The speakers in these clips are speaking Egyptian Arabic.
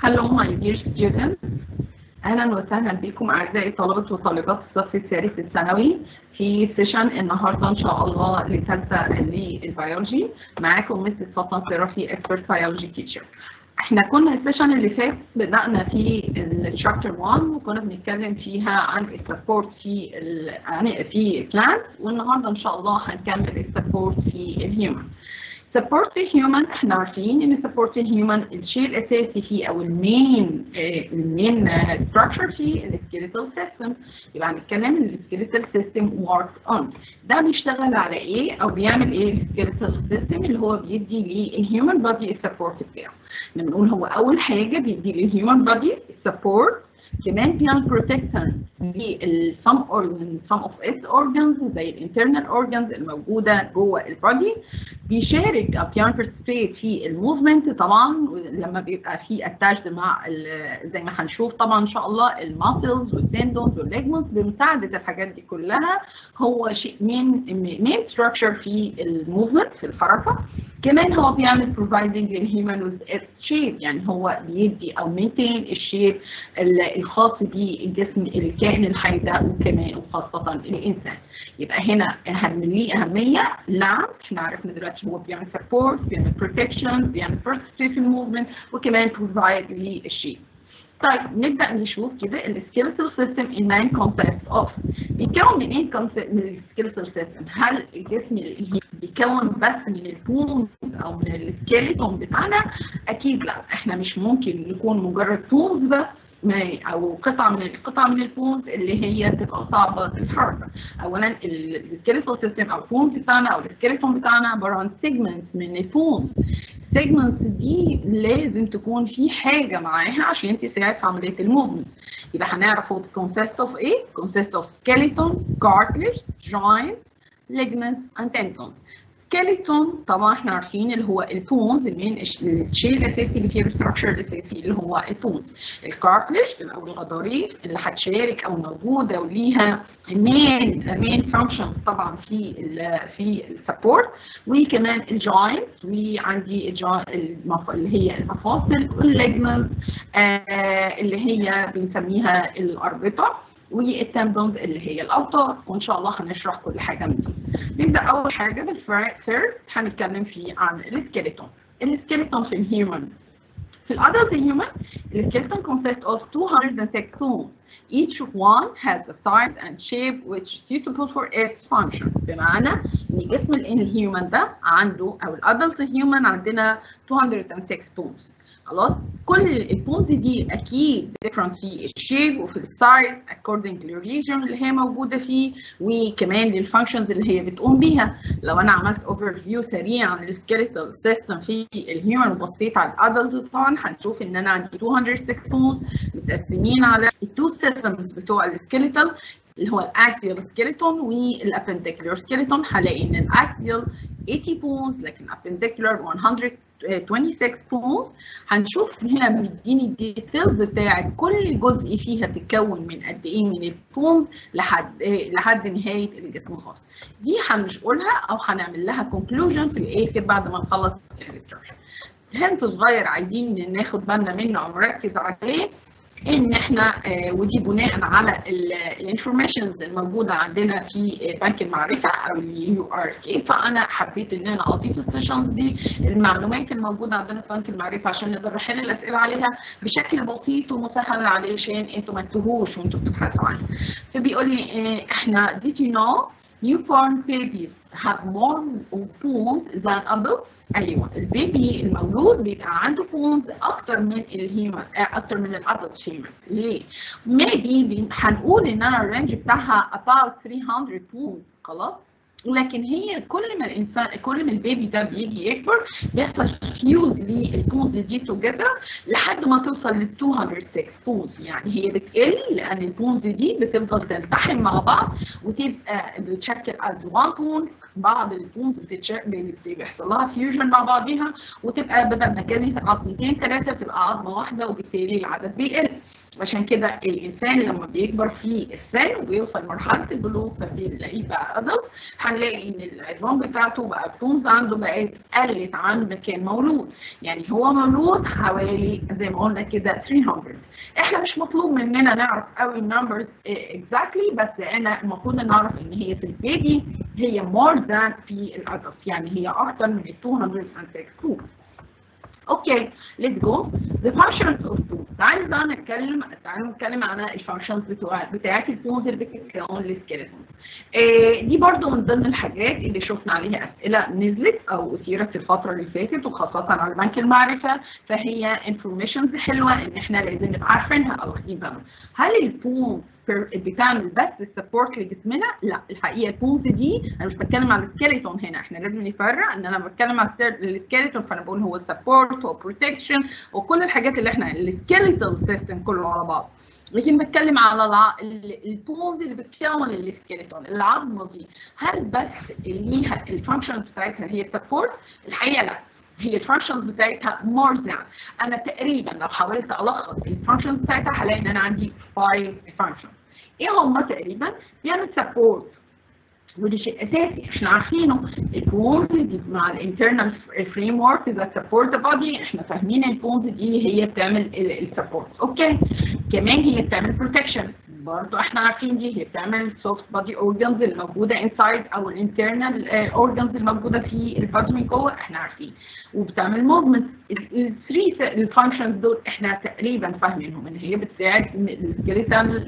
Hello my dear students اهلا وسهلا بكم اعزائي طلبه وطالبات الصف الثالث الثانوي في سيشن النهارده ان شاء الله لثالثه للبيولوجي معاكم مستر فاطمه صرافي اكسبرت بيولوجي تيشر احنا كنا السيشن اللي فات بدانا في الشابتر 1 وكنا بنتكلم فيها عن السبورت في يعني في بلانت والنهارده ان شاء الله هنكمل السبورت في الهيومن support the human احنا عارفين ان support the human الشيء الاساسي فيه او المين المين structure فيه السكيلتال سيستم يبقى هنتكلم ان السكيلتال سيستم works on ده بيشتغل على ايه او بيعمل ايه السكيلتال سيستم اللي هو بيدي للهيومن بادي السبورت بتاعه بنقول هو اول حاجه بيدي للهيومن بادي السبورت كمان بيعمل بروتكشن للسم اورجن سم اوف its اورجنز زي الانترنال اورجنز الموجوده جوه البادي بيشارك او بيعمل بارتيسيبيت في الموفمنت طبعا لما بيبقى في اتاشد مع زي ما هنشوف طبعا ان شاء الله الماسلز والتندونز والليجمنتس بمساعده الحاجات دي كلها هو شيء من مين ستراكشر في الموفمنت في الحركه كمان هو بيعمل providing للهيومن with its shape يعني هو بيدي او maintain الشيب الخاص بالجسم الكائن الحي ده وكمان وخاصة الإنسان يبقى هنا ليه أهمية نعم احنا عرفنا دلوقتي هو بيعمل support بيعمل protection بيعمل participate الموفمنت وكمان provide للشيب طيب نبدا نشوف كده السكيلتال سيستم in main consists of بيتكون من ايه من السكيلتال سيستم هل الجسم بيتكون بس من البونز او من السكيلتون بتاعنا اكيد لا احنا مش ممكن نكون مجرد بونز بس او قطعه من القطع من البونز اللي هي تبقى صعبه الحركه اولا السكيلتال سيستم او البونز بتاعنا او السكيلتون بتاعنا عباره عن سيجمنتس من البونز السيجمنتس دي لازم تكون في حاجه معاها عشان تساعد في عمليه الموفمنت يبقى هنعرف هو consist of ايه consist of skeleton cartilage joints ligaments and tendons سكيلتون طبعا احنا عارفين اللي هو البونز من الشيء الاساسي اللي فيه الستراكشر الاساسي اللي هو البونز الكارتلج او الغضاريف اللي هتشارك او موجوده وليها مين مين فانكشن طبعا في ال في السبورت وكمان الجوينتس وعندي اللي هي المفاصل والليجمنت آه اللي هي بنسميها الاربطه والتندونز اللي هي الاوتار وان شاء الله هنشرح كل حاجه من دي نبدا اول حاجه بالفيرست هنتكلم فيه عن السكيلتون السكيلتون في الهيومن في الادلت هيومن السكيلتون consists of 206 bones each one has a size and shape which is suitable for its function بمعنى ان جسم الهيومن ده عنده او الادلت هيومن عندنا 206 bones خلاص كل البونز دي اكيد different في الشيب وفي السايز according to the region اللي هي موجوده فيه وكمان للفانكشنز اللي هي بتقوم بيها لو انا عملت اوفر فيو سريع عن السكيلتال سيستم في الهيومن وبصيت على الادلت طبعا هنشوف ان انا عندي 206 بونز متقسمين على التو سيستمز بتوع السكيلتال اللي هو الاكسيال سكيلتون والابنديكولار سكيلتون هلاقي ان الاكسيال 80 بونز لكن الابنديكولار 100 26 بونز هنشوف هنا مديني الديتيلز بتاعت كل جزء فيها بتتكون من قد ايه من البونز لحد لحد نهايه الجسم خالص دي هنقولها او هنعمل لها كونكلوجن في الاخر بعد ما نخلص الاستراكشر هنت صغير عايزين ناخد بالنا منه او نركز عليه ان احنا ودي بناء على الانفورميشنز الموجوده عندنا في بنك المعرفه او اليو ار كي فانا حبيت ان انا اضيف السيشنز دي المعلومات الموجوده عندنا في بنك المعرفه عشان نقدر نحل الاسئله عليها بشكل بسيط ومسهل علشان انتوا ما تتوهوش وانتوا بتبحثوا عنها فبيقول لي احنا did you know newborn babies have more bones than adults ايوه البيبي المولود بيبقى عنده بونز اكتر من الهيومن اكتر من الادلت هيومن ليه؟ maybe هنقول ان انا الرينج بتاعها about 300 بونز خلاص لكن هي كل ما الانسان كل ما البيبي ده بيجي يكبر بيحصل فيوز للبونز دي توجذر لحد ما توصل لل 206 بونز يعني هي بتقل لان البونز دي بتفضل تلتحم مع بعض وتبقى بتشكل از وان بون بعض البونز بيحصل لها فيوجن مع بعضيها وتبقى بدل ما كانت عظمتين ثلاثه تبقى عظمه واحده وبالتالي العدد بيقل عشان كده الانسان لما بيكبر في السن وبيوصل لمرحله البلوغ فبنلاقيه بقى ادلت هنلاقي ان العظام بتاعته بقى البونز عنده بقت قلت عن ما كان مولود يعني هو مولود حوالي زي ما قلنا كده 300 احنا مش مطلوب مننا نعرف قوي النمبرز اكزاكتلي بس انا المفروض نعرف ان هي في البيبي هي more than في الادلت يعني هي اكتر من 206 اوكي ليتس جو the functions of tools تعالوا بقى نتكلم تعالوا نتكلم عن الفانكشنز بتوع بتاعت التونز اللي بتتكون السكيلتون إيه دي برضو من ضمن الحاجات اللي شفنا عليها اسئله نزلت او اثيرت في الفتره اللي فاتت وخاصه على بنك المعرفه فهي انفورميشنز حلوه ان احنا لازم نبقى عارفينها او واخدين بالنا هل البونز بتعمل بس السبورت لجسمنا لا الحقيقه البونز دي انا مش بتكلم على السكيلتون هنا احنا لازم نفرق ان انا بتكلم على السكيلتون فانا بقول هو سبورت وبروتكشن وكل الحاجات اللي احنا السكيلتال سيستم كله على بعض لكن بتكلم على الع... البونز اللي بتكون السكيلتون العظمه دي هل بس ليها الفانكشن بتاعتها هي سبورت الحقيقه لا هي الفانكشنز بتاعتها مور ذان انا تقريبا لو حاولت الخص الفانكشنز بتاعتها هلاقي ان انا عندي 5 فانكشنز ايه هم تقريبا بيعمل سبورت ودي شيء اساسي احنا عارفينه البونز دي مع الانترنال فريم ورك ذات سبورت ذا بودي احنا فاهمين البونز دي هي بتعمل السبورت اوكي كمان هي بتعمل بروتكشن برضه احنا عارفين دي هي بتعمل سوفت بادي اورجانز الموجوده انسايد او الانترنال اورجانز الموجوده في البادي من جوه احنا عارفين وبتعمل موفمنت الثري الفانكشنز دول احنا تقريبا فاهمينهم ان هي بتساعد السكيلتال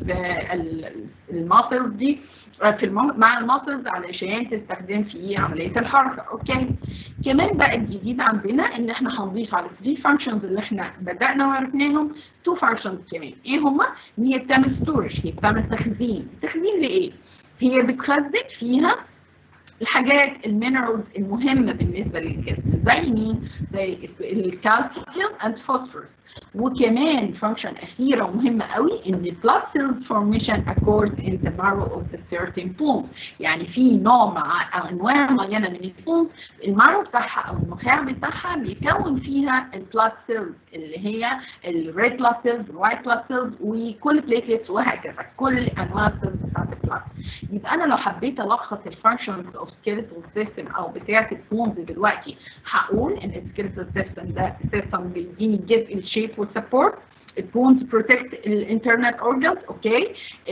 الماسلز دي في المم... مع الماسلز علشان تستخدم في عمليه الحركه اوكي كمان بقى الجديد عندنا ان احنا هنضيف على الثري فانكشنز اللي احنا بدانا وعرفناهم تو فانكشنز كمان ايه هما؟ ان هي بتعمل ستورج هي بتعمل تخزين تخزين لايه؟ هي بتخزن فيها الحاجات المينرالز المهمه بالنسبه للجسم زي مين؟ زي الكالسيوم اند فوسفورس وكمان فانكشن اخيره ومهمه قوي ان blood cells formation occurs in the marrow of the certain bones يعني في نوع مع او انواع معينه من البونز المارو بتاعها او النخاع بتاعها بيكون فيها البلاد سيلز اللي هي الريد بلاد سيلز الوايت بلاد سيلز وكل بليتلتس وهكذا كل انواع السيلز بتاعت البلاد يبقى انا لو حبيت الخص الفانكشنز اوف سكيلتال سيستم او بتاعه البونز دلوقتي هقول ان السكيلتال سيستم ده سيستم بيديني جزء الشيب والسبورت البونز بروتكت الانترنال اورجانز اوكي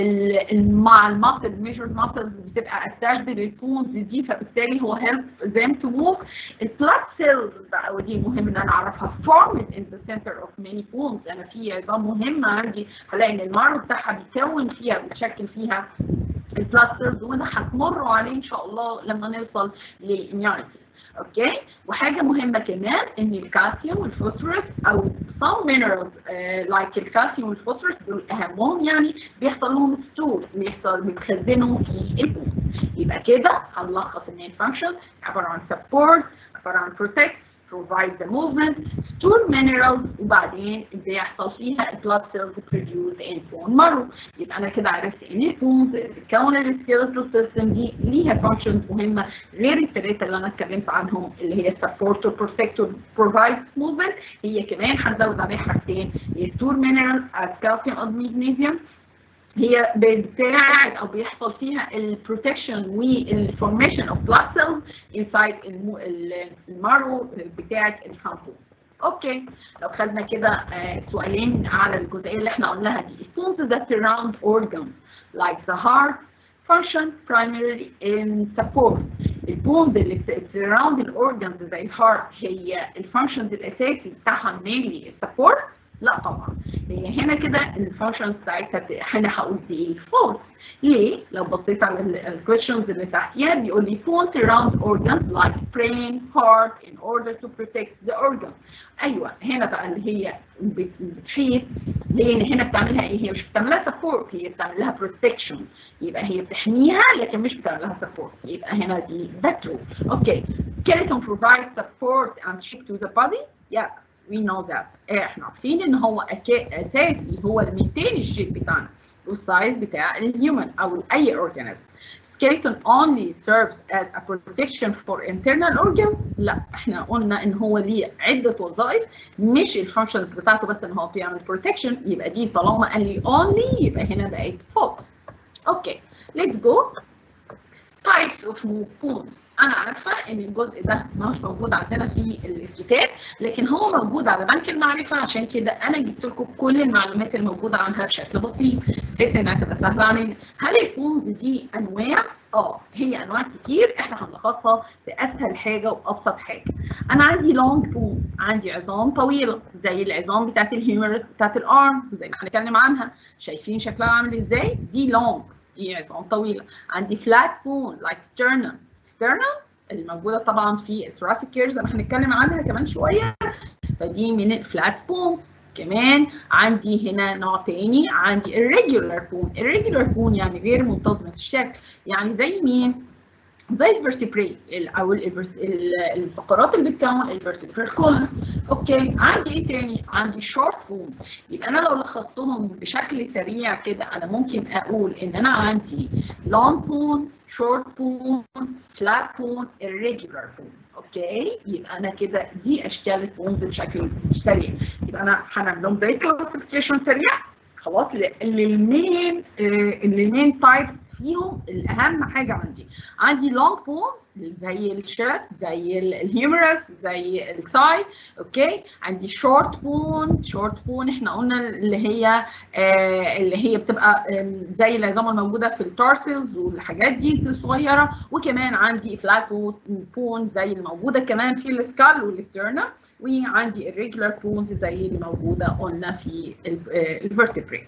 مع الماسل ميجرد ماسلز بتبقى اتاشد للبونز دي فبالتالي هو هيلب ذيم تو موف البلاد سيلز بقى ودي مهم ان انا اعرفها فورمد ان ذا سنتر اوف ماني بونز انا في عظام مهمه عندي هلاقي ان المارو بتاعها بيكون فيها بيتشكل فيها البلاد سيلز وده هتمروا عليه ان شاء الله لما نوصل للاميونيتي اوكي وحاجه مهمه كمان ان الكالسيوم والفوسفورس او some minerals uh, like الكالسيوم والفوسفورس دول اهمهم يعني بيحصل لهم ستور بيحصل بيتخزنوا في البول يبقى كده هنلخص ان الفانكشن عباره عن support عباره عن protect provide the movement store minerals وبعدين بيحصل فيها blood cells produce in bone marrow يبقى انا كده عرفت ان البونز بتكون السكيلتال سيستم دي ليها functions مهمه غير الثلاثه اللي انا اتكلمت عنهم اللي هي support to protect to provide movement هي كمان هنزود عليها حاجتين store minerals calcium and magnesium هي بتساعد او بيحصل فيها البروتكشن والفورميشن اوف بلاد سيلز انسايد المارو بتاعه الشامبو اوكي لو خدنا كده آه سؤالين على الجزئيه اللي احنا قلناها دي stones that surround organs like the heart function primarily in support البونز اللي surround الاورجنز زي الهارت هي الفانكشنز الاساسي بتاعها mainly السبورت لا طبعا هي هنا كده الفانكشنز بتاعتها هنا هقول دي ايه فولس ليه؟ لو بصيت على الكويشنز اللي تحتيها بيقول لي phone surround organs like brain, heart in order to protect the organ. ايوه هنا بقى اللي هي بتحيط لان هنا بتعملها ايه؟ هي مش بتعملها support هي بتعمل لها protection يبقى هي بتحميها لكن مش بتعمل لها support يبقى هنا دي ده true. اوكي skeleton provides support and shape to the body. Yeah. we know that احنا عارفين ان هو اساسي هو المينتين الشيب بتاعنا والسايز بتاع الهيومن او اي اورجانيزم skeleton only serves as a protection for internal organ لا احنا قلنا ان هو ليه عده وظائف مش الفانكشنز بتاعته بس ان هو بيعمل protection يبقى دي طالما قال لي only يبقى هنا بقت false اوكي let's go types of bones انا عارفه ان الجزء ده مش موجود عندنا في الكتاب لكن هو موجود على بنك المعرفه عشان كده انا جبت لكم كل المعلومات الموجوده عنها بشكل بسيط بحيث انها تبقى سهله علينا هل البونز دي انواع اه هي انواع كتير احنا هنلخصها باسهل حاجه وابسط حاجه انا عندي لونج بون عندي عظام طويله زي العظام بتاعت الهيومرس بتاعت الارم زي ما هنتكلم عنها شايفين شكلها عامل ازاي دي لونج دي عظام طويله عندي فلات بون لايك سترنم سترنم الموجوده طبعا في الثراسيك كير زي ما هنتكلم عنها كمان شويه فدي من الفلات بونز كمان عندي هنا نوع تاني عندي الريجولار بون الريجولار بون يعني غير منتظمه الشكل يعني زي مين زي الفرتبري او الفقرات اللي بتكون الفرتبرال كولن اوكي عندي ايه تاني عندي شورت بون يبقى انا لو لخصتهم بشكل سريع كده انا ممكن اقول ان انا عندي لونج بون شورت بون فلات بون irregular بون اوكي يبقى انا كده دي اشكال البونز بشكل سريع يبقى انا هنعمل لهم زي كلاسيفيكيشن سريع خلاص للمين المين تايب فيهم الاهم حاجه عندي عندي لونج بون زي الشات زي الهيومرس زي الساي اوكي عندي شورت بون شورت بون احنا قلنا اللي هي آه اللي هي بتبقى زي العظام الموجوده في التارسلز والحاجات دي الصغيره وكمان عندي فلات بون زي الموجوده كمان في السكال والسترنا وعندي الريجولار بونز زي اللي موجوده قلنا في الفرتبري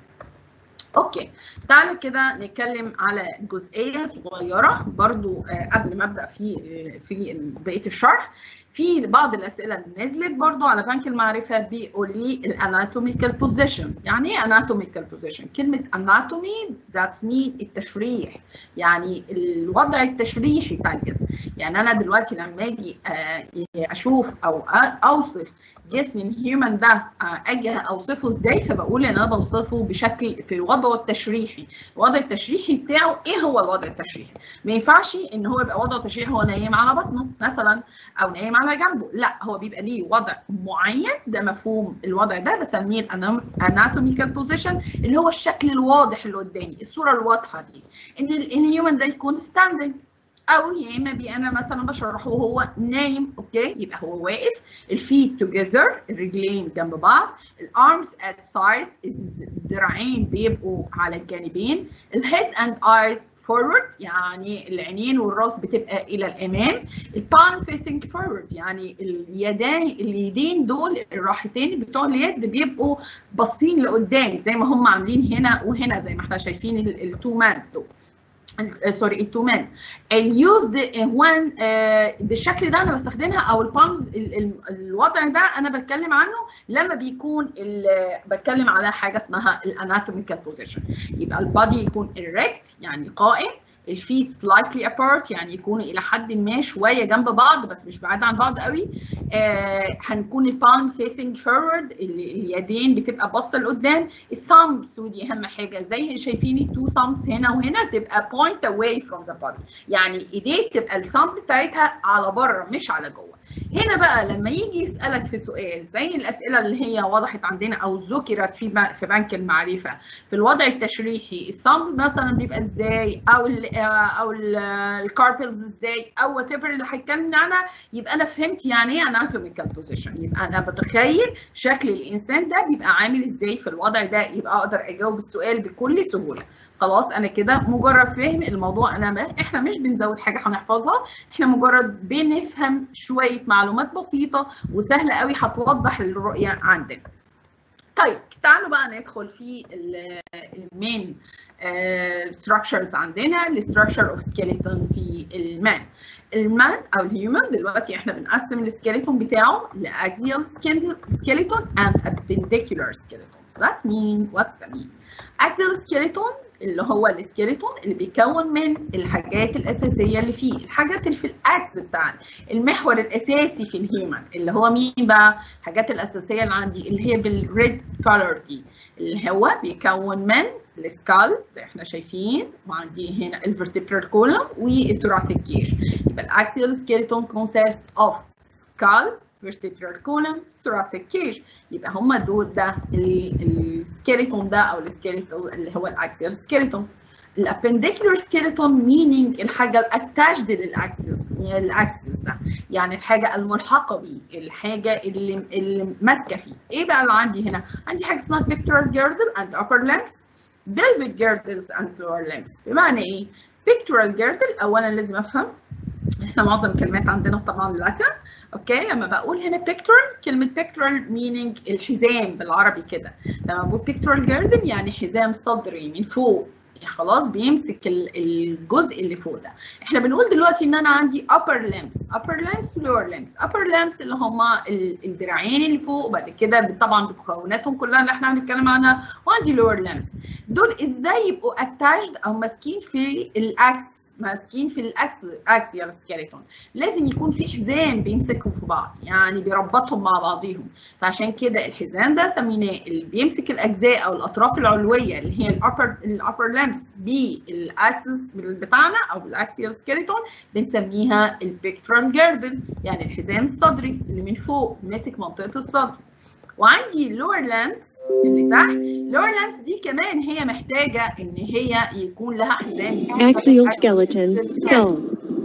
اوكي تعالى كده نتكلم على جزئيه صغيره برضو قبل ما ابدا في في بقيه الشرح في بعض الاسئله اللي نزلت برضو على بنك المعرفه بيقول لي الاناتوميكال بوزيشن يعني ايه اناتوميكال بوزيشن كلمه اناتومي ذاتس مين التشريح يعني الوضع التشريحي بتاع الجسم يعني انا دلوقتي لما اجي اشوف او اوصف جسم الهيومن ده اجي اوصفه ازاي فبقول ان انا بوصفه بشكل في وضعه التشريحي الوضع التشريحي بتاعه ايه هو الوضع التشريحي ما ينفعش ان هو يبقى وضعه تشريحي هو نايم على بطنه مثلا او نايم على جنبه لا هو بيبقى ليه وضع معين ده مفهوم الوضع ده بسميه الاناتوميكال بوزيشن اللي هو الشكل الواضح اللي قدامي الصوره الواضحه دي ان الهيومن ده يكون ستاندنج او يا اما بي انا مثلا بشرحه وهو نايم اوكي يبقى هو واقف الفيت توجذر الرجلين جنب بعض الارمز ات سايد الذراعين بيبقوا على الجانبين الهيد اند ايز فورورد يعني العينين والراس بتبقى الى الامام البالم فيسنج فورورد يعني اليدين اليدين دول الراحتين بتوع اليد بيبقوا باصين لقدام زي ما هم عاملين هنا وهنا زي ما احنا شايفين التو مان دول سوري التومان اليوزد وان بالشكل ده انا بستخدمها او البامز الوضع ده انا بتكلم عنه لما بيكون بتكلم على حاجه اسمها الاناتوميكال بوزيشن يبقى البادي يكون erect يعني قائم الفيت slightly apart يعني يكونوا الى حد ما شويه جنب بعض بس مش بعاد عن بعض قوي آه هنكون البالم فيسنج فورورد اليدين بتبقى باصه لقدام الثامبس ودي اهم حاجه زي شايفين التو ثامبس هنا وهنا تبقى بوينت اواي فروم ذا بادي يعني ايديك تبقى الثامب بتاعتها على بره مش على جوه هنا بقى لما يجي يسالك في سؤال زي الاسئله اللي هي وضحت عندنا او ذكرت في في بنك المعرفه في الوضع التشريحي الصمت مثلا بيبقى ازاي او ال او الكاربلز ازاي او وات ايفر اللي هيتكلم عنها يبقى انا فهمت يعني ايه اناتوميكال بوزيشن يبقى انا بتخيل شكل الانسان ده بيبقى عامل ازاي في الوضع ده يبقى اقدر اجاوب السؤال بكل سهوله خلاص انا كده مجرد فهم الموضوع انا ما احنا مش بنزود حاجه هنحفظها احنا مجرد بنفهم شويه معلومات بسيطه وسهله قوي هتوضح الرؤيه عندنا طيب تعالوا بقى ندخل في المين ستراكشرز عندنا الستراكشر اوف سكيلتون في المان المان او الهيومن دلوقتي احنا بنقسم السكيلتون بتاعه لاكزيال سكيلتون and appendicular skeletons that mean what's that mean axial skeleton اللي هو السكيلتون اللي بيكون من الحاجات الاساسيه اللي فيه الحاجات اللي في الاكس بتاعنا المحور الاساسي في الهيومن اللي هو مين بقى الحاجات الاساسيه اللي عندي اللي هي بالريد كولر دي اللي هو بيكون من السكال زي احنا شايفين وعندي هنا الفرتبرال كولوم والثوراتيك كيج يبقى الاكسيال سكيلتون كونسيست اوف سكال vertebral column thoracic cage يبقى هما دول ده السكيلتون ده او السكيلتون اللي هو الاكسيال سكيلتون الابنديكولار سكيلتون مينينج الحاجه الاتاشد للاكسس يعني الاكسس ده يعني الحاجه الملحقه بيه الحاجه اللي اللي ماسكه فيه ايه بقى اللي عندي هنا عندي حاجه اسمها pectoral girdle and upper limbs pelvic girdles and lower limbs بمعنى ايه pectoral girdle اولا لازم افهم احنا معظم الكلمات عندنا طبعا لاتن اوكي لما بقول هنا pectoral كلمه pectoral meaning الحزام بالعربي كده لما بقول pectoral girdle يعني حزام صدري من فوق يعني خلاص بيمسك الجزء اللي فوق ده احنا بنقول دلوقتي ان انا عندي upper limbs upper limbs lower limbs upper limbs اللي هما الدراعين اللي فوق وبعد كده طبعا بمكوناتهم كلها اللي احنا هنتكلم عنها وعندي lower limbs دول ازاي يبقوا attached او ماسكين في الاكس ماسكين في الاكس اكسيال سكيلتون لازم يكون في حزام بيمسكهم في بعض يعني بيربطهم مع بعضيهم فعشان كده الحزام ده سميناه اللي بيمسك الاجزاء او الاطراف العلويه اللي هي الابر الابر لامس بالاكسس بتاعنا او بالاكسيال سكيلتون بنسميها البيكترال جيردل يعني الحزام الصدري اللي من فوق ماسك منطقه الصدر وعندي اللور لامس اللي تحت اللور لامس دي كمان هي محتاجه ان هي يكون لها حزام Axial skeleton, skull.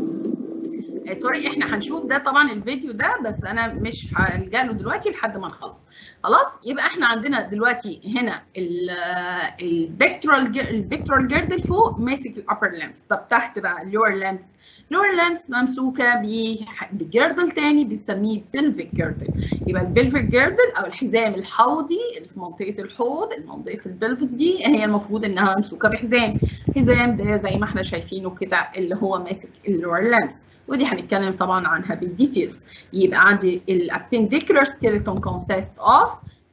آه، سوري احنا هنشوف ده طبعا الفيديو ده بس انا مش هلجا له دلوقتي لحد ما نخلص خلاص يبقى احنا عندنا دلوقتي هنا البكترال البكترال جيردل فوق ماسك الابر لامس طب تحت بقى اللور لامس اللور لامس ممسوكه بجيردل تاني بنسميه بلفيك جيردل يبقى البلفيك جيردل او الحزام الحوضي اللي في منطقه الحوض منطقه البلفيك دي هي المفروض انها ممسوكه بحزام الحزام ده زي ما احنا شايفينه كده اللي هو ماسك اللور لامس ودي هنتكلم طبعا عنها بالديتيلز يبقى عندي الابنديكولار سكيلتون كونسيست اوف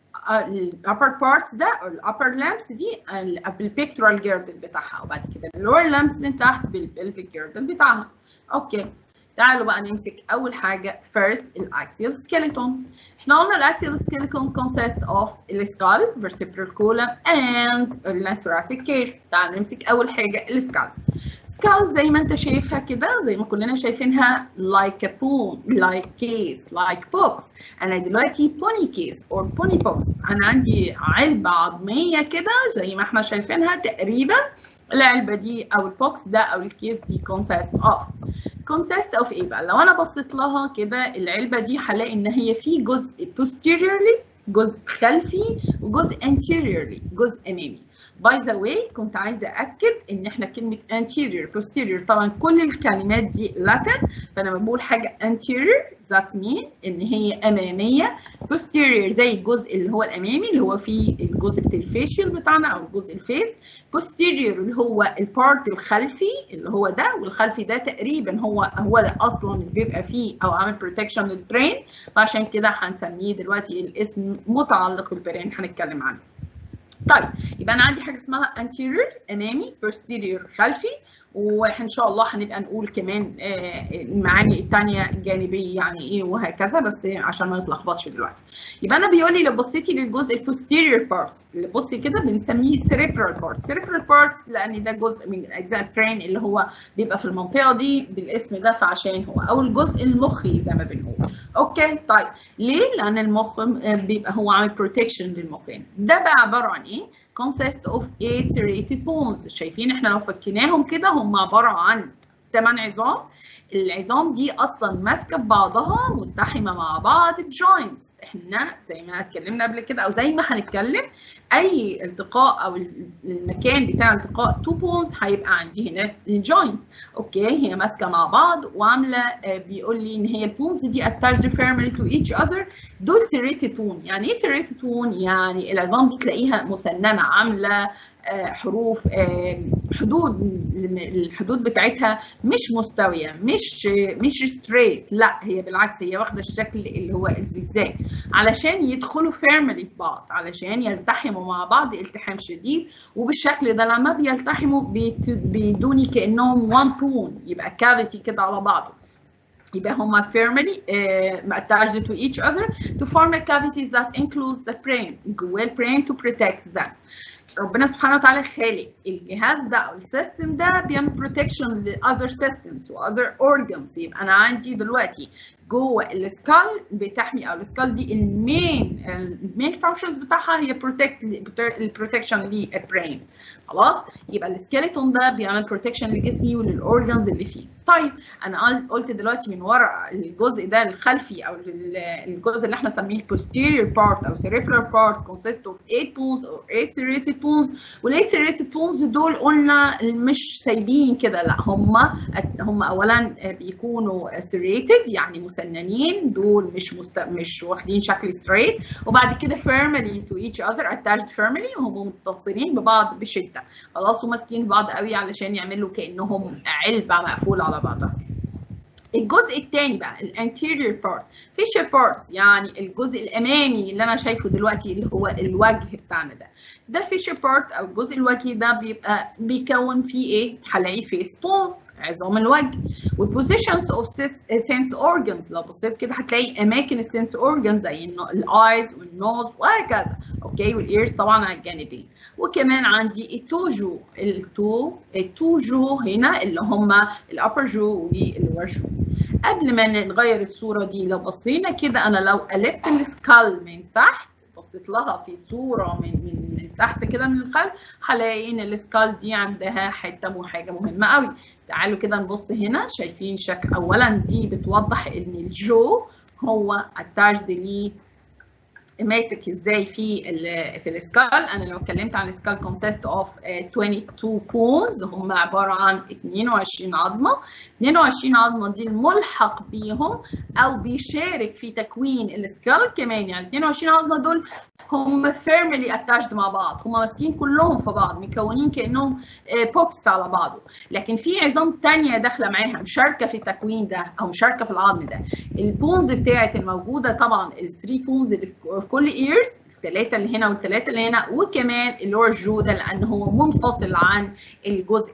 الابر بارتس ده او الابر لامس دي بالبيكتورال جيردل بتاعها وبعد كده اللور لامس من تحت بالبلفيك جيردل بتاعها اوكي تعالوا بقى نمسك اول حاجه first الاكسيال سكيلتون احنا قلنا الاكسيال سكيلتون consist of السكال vertebral column and الثوراسيك cage تعالوا نمسك اول حاجه السكال سكال زي ما انت شايفها كده زي ما كلنا شايفينها like a bone like case like box انا دلوقتي pony case or pony box انا عندي علبه عظميه كده زي ما احنا شايفينها تقريبا العلبه دي او البوكس ده او الكيس دي consist of consist of ايه بقى لو انا بصيت لها كده العلبه دي هلاقي ان هي في جزء posteriorly جزء خلفي وجزء anteriorly جزء امامي باي ذا واي كنت عايزه اكد ان احنا كلمه anterior posterior طبعا كل الكلمات دي لاتن فانا لما بقول حاجه anterior ذات مين ان هي اماميه posterior زي الجزء اللي هو الامامي اللي هو فيه الجزء بتاع الفيشيال بتاعنا او الجزء الفيس posterior اللي هو البارت الخلفي اللي هو ده والخلفي ده تقريبا هو هو اللي اصلا اللي بيبقى فيه او عامل بروتكشن للبرين فعشان كده هنسميه دلوقتي الاسم متعلق بالبرين هنتكلم عنه طيب يبقى انا عندي حاجه اسمها anterior امامي posterior خلفي وان شاء الله هنبقى نقول كمان المعاني الثانيه الجانبيه يعني ايه وهكذا بس عشان ما نتلخبطش دلوقتي يبقى انا بيقول لي لو بصيتي للجزء البوستيريور بارت اللي بصي كده بنسميه cerebral بارت cerebral بارت لان ده جزء من اجزاء البرين اللي هو بيبقى في المنطقه دي بالاسم ده فعشان هو او الجزء المخي زي ما بنقول اوكي طيب ليه لان المخ بيبقى هو عامل بروتكشن للمخين ده بقى عباره عن ايه consist of eight serrated bones شايفين احنا لو فكيناهم كده هم عباره عن 8 عظام العظام دي اصلا ماسكه ببعضها ملتحمه مع بعض بجوينتس احنا زي ما اتكلمنا قبل كده او زي ما هنتكلم اي التقاء او المكان بتاع التقاء تو بونز هيبقى عندي هنا الجوينت اوكي هي ماسكه مع بعض وعامله بيقول لي ان هي البونز دي attached firmly to each other دول serrated bone يعني ايه serrated bone يعني العظام دي تلاقيها مسننه عامله حروف حدود الحدود بتاعتها مش مستويه مش مش ستريت لا هي بالعكس هي واخده الشكل اللي هو الزجزاج علشان يدخلوا فيرملي في بعض علشان يلتحموا مع بعض التحام شديد وبالشكل ده لما بيلتحموا بيدوني كانهم وان بون يبقى كافيتي كده على بعضه يبقى هما firmly uh, attached to each other to form a cavity that includes the brain جوه البرين to protect them ربنا سبحانه وتعالى خالق الجهاز ده او السيستم ده بيعمل بروتكشن لاذر سيستمز واذر اورجانز يبقى انا عندي دلوقتي جوه السكال بتحمي او السكال دي المين المين فانكشنز بتاعها هي بروتكت البروتكشن للبرين خلاص يبقى السكيلتون ده بيعمل بروتكشن لجسمي وللاورجانز اللي فيه طيب انا قلت دلوقتي من ورا الجزء ده الخلفي او الجزء اللي احنا سميه posterior part او cerebral part consists of 8 bones or 8 serrated bones وال 8 serrated bones دول قلنا مش سايبين كده لا هم هم اولا بيكونوا serrated يعني مسننين دول مش مست... مش واخدين شكل straight وبعد كده firmly to each other attached firmly وهم متصلين ببعض بشده خلاص وماسكين بعض قوي علشان يعملوا كانهم علبه مقفوله على بعضها الجزء الثاني بقى الانتيريور بارت فيشر بارتس يعني الجزء الامامي اللي انا شايفه دلوقتي اللي هو الوجه بتاعنا ده ده فيشر بارت او الجزء الوجهي ده بيبقى بيكون فيه ايه هلاقي فيس بون عظام الوجه والبوزيشنز اوف سنس اورجانز لو بصيت كده هتلاقي اماكن السنس اورجانز زي الايز والنوز وهكذا اوكي والايرز طبعا على الجانبين وكمان عندي التوجو التو التوجو هنا اللي هم الابر جو واللور جو قبل ما نغير الصوره دي لو بصينا كده انا لو قلبت السكال من تحت بصيت لها في صوره من من, من تحت كده من الخلف هلاقي ان السكال دي عندها حته وحاجه مهمه قوي تعالوا كده نبص هنا شايفين شكل اولا دي بتوضح ان الجو هو اتاجد ليه ماسك ازاي في ال في السكال انا لو اتكلمت عن السكال كونسيست اوف 22 بونز هم عباره عن 22 عظمه 22 عظمه دي الملحق بيهم او بيشارك في تكوين السكال كمان يعني 22 عظمه دول هم فيرملي اتاشد مع بعض هم ماسكين كلهم في بعض مكونين كانهم بوكس على بعضه لكن في عظام تانية داخله معاها مشاركه في التكوين ده او مشاركه في العظم ده البونز بتاعت الموجوده طبعا الثري بونز اللي في كل ايرز الثلاثه اللي هنا والثلاثه اللي هنا وكمان اللور جو ده لان هو منفصل عن الجزء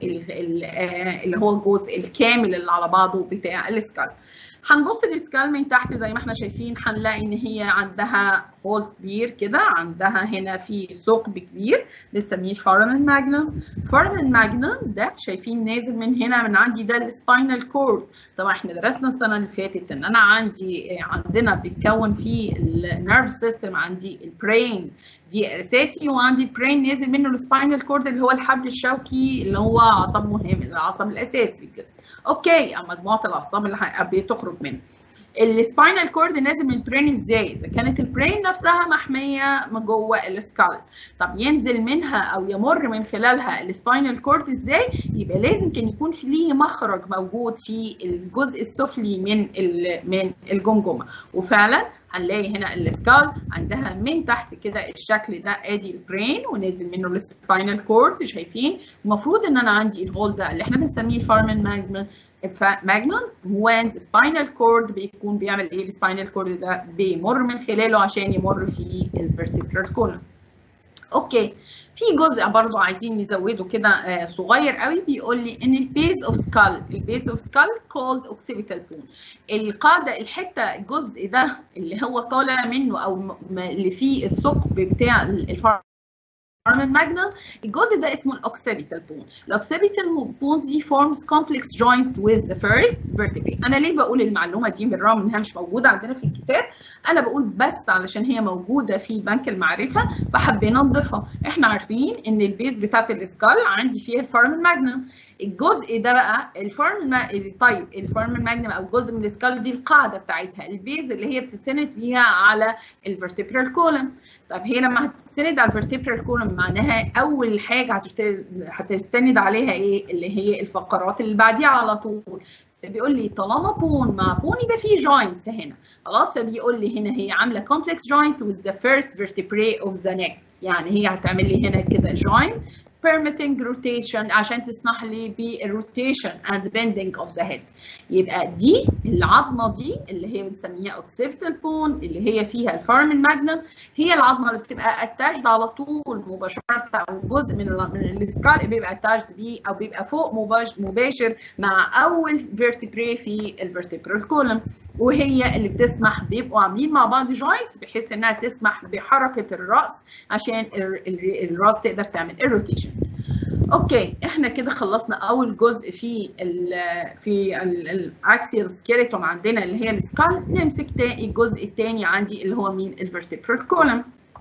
اللي هو الجزء الكامل اللي على بعضه بتاع السكال هنبص للسكال من تحت زي ما احنا شايفين هنلاقي ان هي عندها هول كبير كده عندها هنا في ثقب كبير بنسميه فارمن ماجنم فارمن ماجنم ده شايفين نازل من هنا من عندي ده السباينال كورد طبعا احنا درسنا السنه اللي فاتت ان انا عندي عندنا بيتكون فيه النيرف سيستم عندي البرين دي اساسي وعندي البرين نازل منه السباينال كورد اللي هو الحبل الشوكي اللي هو عصب مهم العصب الاساسي في الجسم اوكي مجموعه الاعصاب اللي بتخرج منه السباينال كورد نازل من البرين ازاي اذا كانت البرين نفسها محميه من جوه السكال طب ينزل منها او يمر من خلالها السباينال كورد ازاي يبقى لازم كان يكون في ليه مخرج موجود في الجزء السفلي من من الجمجمه وفعلا هنلاقي هنا السكال عندها من تحت كده الشكل ده ادي البرين ونازل منه السباينال كورد شايفين المفروض ان انا عندي الهول ده اللي احنا بنسميه الفارمن ماجنم ماجنم وين سباينال كورد بيكون بيعمل ايه السباينال كورد ده بيمر من خلاله عشان يمر في الفيرتيبرال كولوم اوكي في جزء برضو عايزين نزوده كده صغير قوي بيقول لي ان البيز اوف سكال البيز اوف سكال كولد اوكسيبيتال بون القاعده الحته الجزء ده اللي هو طالع منه او اللي فيه الثقب بتاع الفرع من ماجنا الجزء ده اسمه الاوكسيبيتال بون الاوكسيبيتال بونز دي forms complex joint with the first vertebrae انا ليه بقول المعلومه دي بالرغم انها مش موجوده عندنا في الكتاب انا بقول بس علشان هي موجوده في بنك المعرفه فحبينا نضيفها احنا عارفين ان البيز بتاعت السكال عندي فيها الفارمن ماجنم الجزء ده بقى الفارم طيب الفارم ماجنم او جزء من السكال دي القاعده بتاعتها البيز اللي هي بتتسند فيها على الفرتبرال كولم طب هي لما هتستند على الفرتبرال كولم معناها اول حاجه هتستند عليها ايه اللي هي الفقرات اللي بعديها على طول بيقول لي طالما بون مع بون يبقى في جوينتس هنا خلاص فبيقول لي هنا هي عامله كومبلكس جوينت with the first vertebrae of the neck يعني هي هتعمل لي هنا كده جوينت permitting rotation عشان تسمح لي بالروتيشن and bending of the head يبقى دي العظمه دي اللي هي بنسميها occipital bone اللي هي فيها الفارمن ماجنم هي العظمه اللي بتبقى اتاجد على طول مباشره او جزء من ال من السكال بيبقى اتاجد بيه او بيبقى فوق مباشر, مباشر مع اول vertebrae في الفيرتبرال كولم وهي اللي بتسمح بيبقوا عاملين مع بعض جوينتس بحيث انها تسمح بحركه الراس عشان الراس تقدر تعمل الروتيشن اوكي احنا كده خلصنا اول جزء في ال في الاكسيال سكيلتون عندنا اللي هي السكال نمسك تاني الجزء الثاني عندي اللي هو مين الفيرتبرال كولم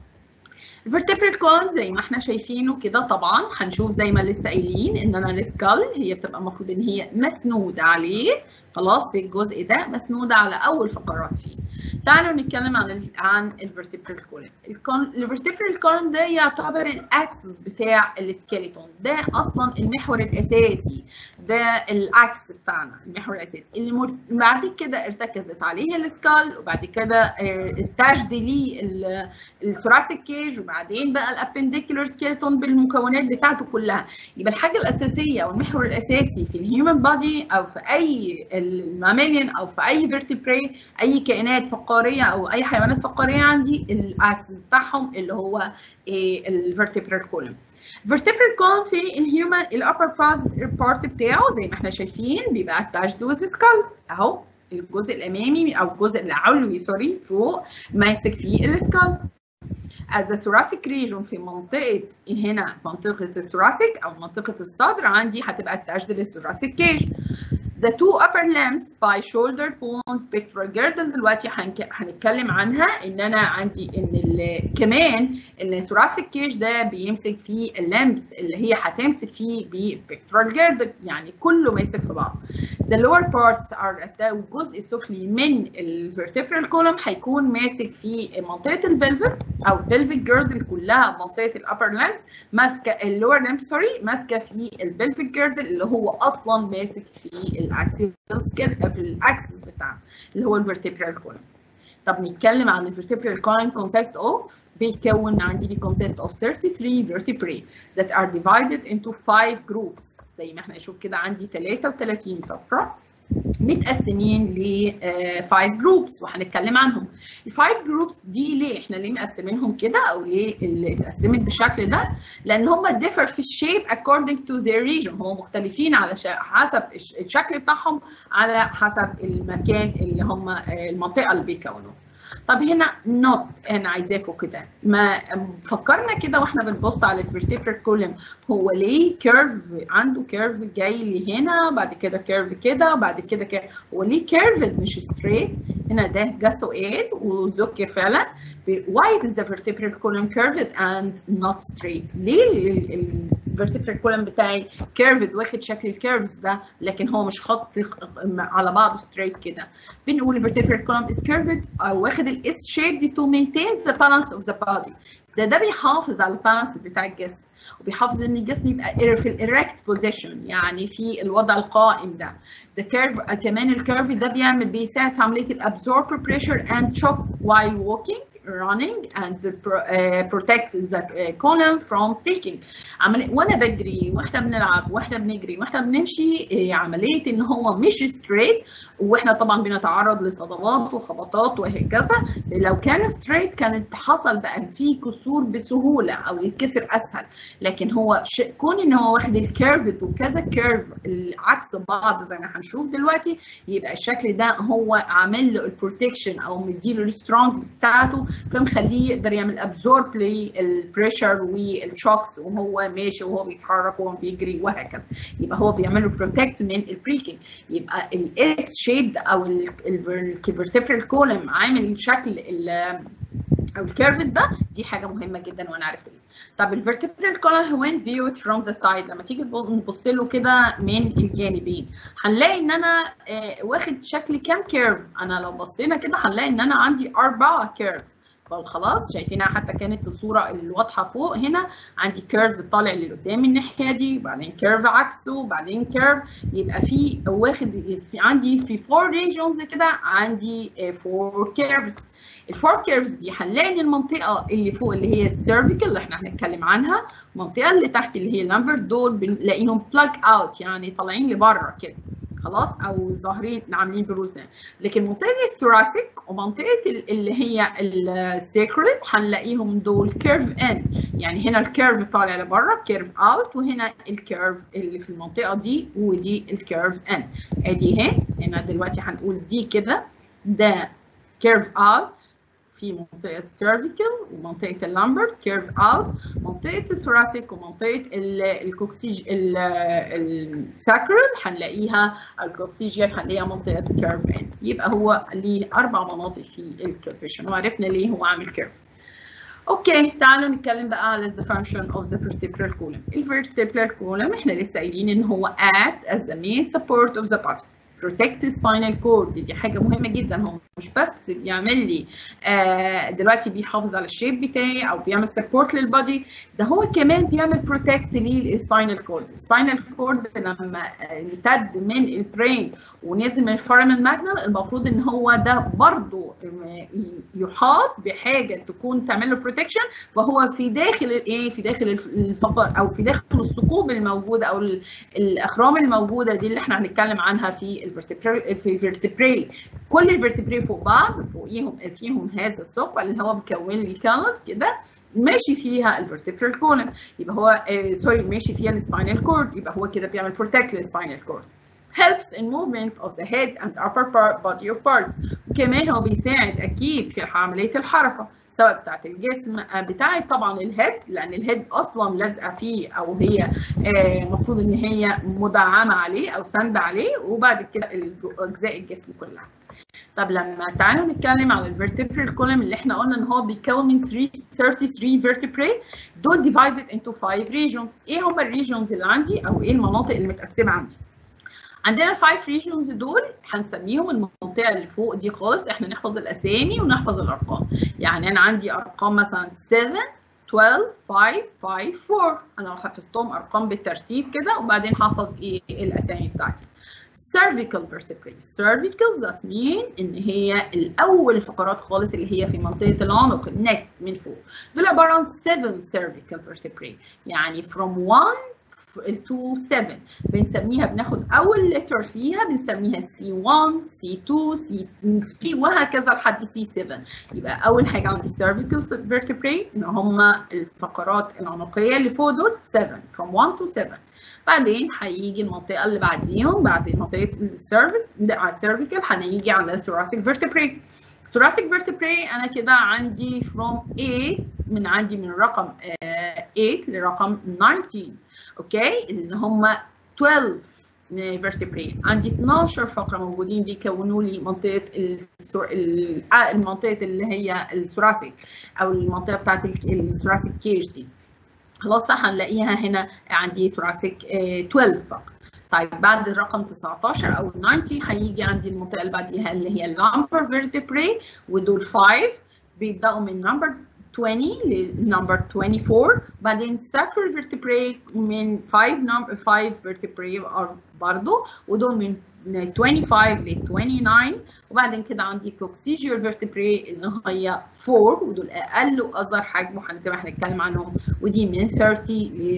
الفيرتبرال كولم زي ما احنا شايفينه كده طبعا هنشوف زي ما لسه قايلين ان انا السكال هي بتبقى المفروض ان هي مسنوده عليه خلاص في الجزء ده مسنوده على اول فقرات فيه تعالوا نتكلم عن ال عن الفيرتبرال كولم الفيرتبرال كولم ده يعتبر الاكسس بتاع السكيلتون ده اصلا المحور الاساسي ده الاكس بتاعنا المحور الاساسي اللي مر... بعد كده ارتكزت عليه السكال وبعد كده اتاجد ليه الثوراسيك كيج وبعدين بقى الابنديكولار سكيلتون بالمكونات بتاعته كلها يبقى الحاجه الاساسيه او المحور الاساسي في الهيومن بادي او في اي الماميليان او في اي فيرتبراي اي كائنات فقاريه او اي حيوانات فقاريه عندي الاكسس بتاعهم اللي هو الفيرتبرال كولم الفيرتبرال كولم في الهيومن الابر بارت بتاعه زي ما احنا شايفين بيبقى اتاجد ويز سكال اهو الجزء الامامي او الجزء العلوي سوري فوق ماسك فيه السكال as the thoracic region في منطقة هنا منطقة الثوراسيك أو منطقة الصدر عندي هتبقى attached للثوراسيك cage. The two upper limbs by shoulder bones pectoral girdle دلوقتي هنتكلم عنها ان انا عندي ان كمان ان الثوراسيك كيج ده بيمسك فيه اللمبس اللي هي هتمسك فيه بpectoral girdle يعني كله ماسك في بعض. The lower parts are الجزء السفلي من الفيرتبرال كولوم هيكون ماسك في منطقه البلفيك او pelvic girdle كلها منطقه الابر limbs ماسكه اللور limbs سوري ماسكه في البلفيك girdle اللي هو اصلا ماسك في الاكسيال سكيل في الاكسس بتاعنا اللي هو الفيرتبرال كولوم طب نتكلم عن الفيرتبرال كولوم consist of بيتكون عندي بيكونسيست of 33 vertebrae that are divided into 5 groups زي ما احنا نشوف كده عندي 33 فقره متقسمين ل 5 جروبس وهنتكلم عنهم الفايف جروبس دي ليه احنا ليه مقسمينهم كده او ليه اللي اتقسمت بالشكل ده لان هم differ في الشيب according to their region هم مختلفين على حسب الشكل بتاعهم على حسب المكان اللي هم المنطقه اللي بيكونوها طب هنا نوت انا عايزاكم كده ما فكرنا كده واحنا بنبص على الفيرتبرال كولم هو ليه كيرف عنده كيرف جاي لهنا بعد كده كيرف كده وبعد كده كيرف هو ليه كيرف مش ستريت هنا ده جه سؤال وذكر فعلا why is the vertebral column curved and not straight ليه الفيرتبرال كولم بتاعي كيرفد واخد شكل الكيرفز ده لكن هو مش خط على بعضه ستريت كده بنقول الفيرتبرال كولم is curved او واخد الاس شيب دي to maintain the balance of the body ده ده بيحافظ على البالانس بتاع الجسم وبيحافظ ان الجسم يبقى في الاريكت بوزيشن يعني في الوضع القائم ده the curve كمان الكيرف ده بيعمل بيساعد في عمليه الابزورب pressure and shock while walking running and uh, protect the column from breaking عملية وانا بجري واحنا بنلعب واحنا بنجري واحنا بنمشي عمليه ان هو مش ستريت واحنا طبعا بنتعرض لصدمات وخبطات وهكذا لو كان ستريت كانت حصل بقى فيه كسور بسهوله او يتكسر اسهل لكن هو ش... كون ان هو واخد الكيرفد وكذا كيرف عكس بعض زي ما هنشوف دلوقتي يبقى الشكل ده هو عامل له البروتكشن او مديله السترونج بتاعته فمخليه يقدر يعمل ابزورب للبريشر والشوكس وهو ماشي وهو بيتحرك وهو بيجري وهكذا يبقى هو بيعمل له بروتكت من البريكنج يبقى الاس شيب او الفيرتبرال كولم عامل شكل او الكيرفد ده دي حاجه مهمه جدا وانا عرفت ليه طب الفيرتبرال كولم وين فيود فروم ذا سايد لما تيجي نبص له كده من الجانبين هنلاقي ان انا واخد شكل كام كيرف انا لو بصينا كده هنلاقي ان انا عندي اربعه كيرف خلاص شايفينها حتى كانت في الصوره الواضحه فوق هنا عندي كيرف طالع لقدام الناحيه دي وبعدين كيرف عكسه وبعدين كيرف يبقى في واخد في عندي في فور ريجونز كده عندي فور كيرفز الفور كيرفز دي هنلاقي ان المنطقه اللي فوق اللي هي السيرفيكال اللي احنا هنتكلم عنها المنطقه اللي تحت اللي هي النمبر دول بنلاقيهم بلاج اوت يعني طالعين لبره كده خلاص او ظاهرين عاملين بروز ده لكن منطقه الثوراسيك ومنطقه اللي هي السيكريت هنلاقيهم دول كيرف ان يعني هنا الكيرف طالع لبره كيرف اوت وهنا الكيرف اللي في المنطقه دي ودي الكيرف ان ادي اهي هنا دلوقتي هنقول دي كده ده كيرف اوت في منطقة السيرفيكال ومنطقة اللامبر كيرف اوت منطقة الثوراسيك ومنطقة الكوكسيج الساكرال هنلاقيها الكوكسيجيال هنلاقيها منطقة كيرف ان يبقى هو ليه أربع مناطق في الكيرفيشن وعرفنا ليه هو عامل كيرف اوكي تعالوا نتكلم بقى على the function of the vertebral column الvertebral column احنا لسه قايلين ان هو act as the main support of the body protect spinal cord دي حاجه مهمه جدا هو مش بس بيعمل لي آه دلوقتي بيحافظ على الشيب بتاعي او بيعمل سبورت للبادي ده هو كمان بيعمل بروتكت للسباينال كورد السباينال كورد لما امتد من البرين ونزل من الفورامين ماجنم المفروض ان هو ده برضه يحاط بحاجه تكون تعمل له بروتكشن فهو في داخل الايه في داخل الفقر او في داخل الثقوب الموجوده او الاخرام الموجوده دي اللي احنا هنتكلم عنها في الفرتبري في الفرتبري كل الفرتبري فوق بعض فوقيهم فيهم هذا الثقب اللي هو مكون لي كانال كده ماشي فيها الفرتبرال كولم يبقى هو آه سوري ماشي فيها السباينال كورد يبقى هو كده بيعمل بروتكت للسباينال كورد helps in movement of the head and upper part body of parts وكمان هو بيساعد اكيد في عمليه الحركه سواء بتاعت الجسم بتاعت طبعا الهيد لان الهيد اصلا لازقه فيه او هي المفروض ان هي مدعمه عليه او ساندة عليه وبعد كده اجزاء الجسم كلها طب لما تعالوا نتكلم على الفيرتبرال كولم اللي احنا قلنا ان هو بيتكون من 33 vertebrae دول divided into 5 regions ايه هم الريجونز اللي عندي او ايه المناطق اللي متقسمه عندي عندنا الفايف ريجونز دول هنسميهم المنطقه اللي فوق دي خالص احنا نحفظ الاسامي ونحفظ الارقام يعني انا عندي ارقام مثلا 7 12 5 5 4 انا لو حفظتهم ارقام بالترتيب كده وبعدين هحفظ ايه الاسامي بتاعتي cervical vertebrae cervical that mean ان هي الاول فقرات خالص اللي هي في منطقه العنق النك من فوق دول عباره عن 7 cervical vertebrae يعني from 1 to 7 بنسميها بناخد اول لتر فيها بنسميها C1 C2 C3 وهكذا لحد C7 يبقى اول حاجه عندي cervical vertebrae ان هم الفقرات العنقيه اللي فوق دول 7 from 1 to 7 بعدين هيجي المنطقه اللي بعديهم بعد منطقه السيرفيكال هنيجي على الثوراسيك vertebrae thoracic vertebrae انا كده عندي from A من عندي من رقم 8 لرقم 19 اوكي اللي هم 12 من vertebrae عندي 12 فقره موجودين بيكونوا لي منطقه السور... المنطقه اللي هي الثوراسيك او المنطقه بتاعت الثوراسيك كيج دي خلاص فهنلاقيها هنا عندي ثوراسيك 12 فقره طيب بعد الرقم 19 او 90 هيجي عندي المنطقه اللي بعديها اللي هي اللامبر فيرتبري ودول 5 بيبداوا من نمبر 20 لنمبر 24 بعدين sacral vertebrae من 5 نمبر 5 vertebrae برضه ودول من 25 ل 29 وبعدين كده عندي coccygeal vertebrae اللي هي 4 ودول اقل واصغر حجم زي ما هنتكلم عنهم ودي من 30 ل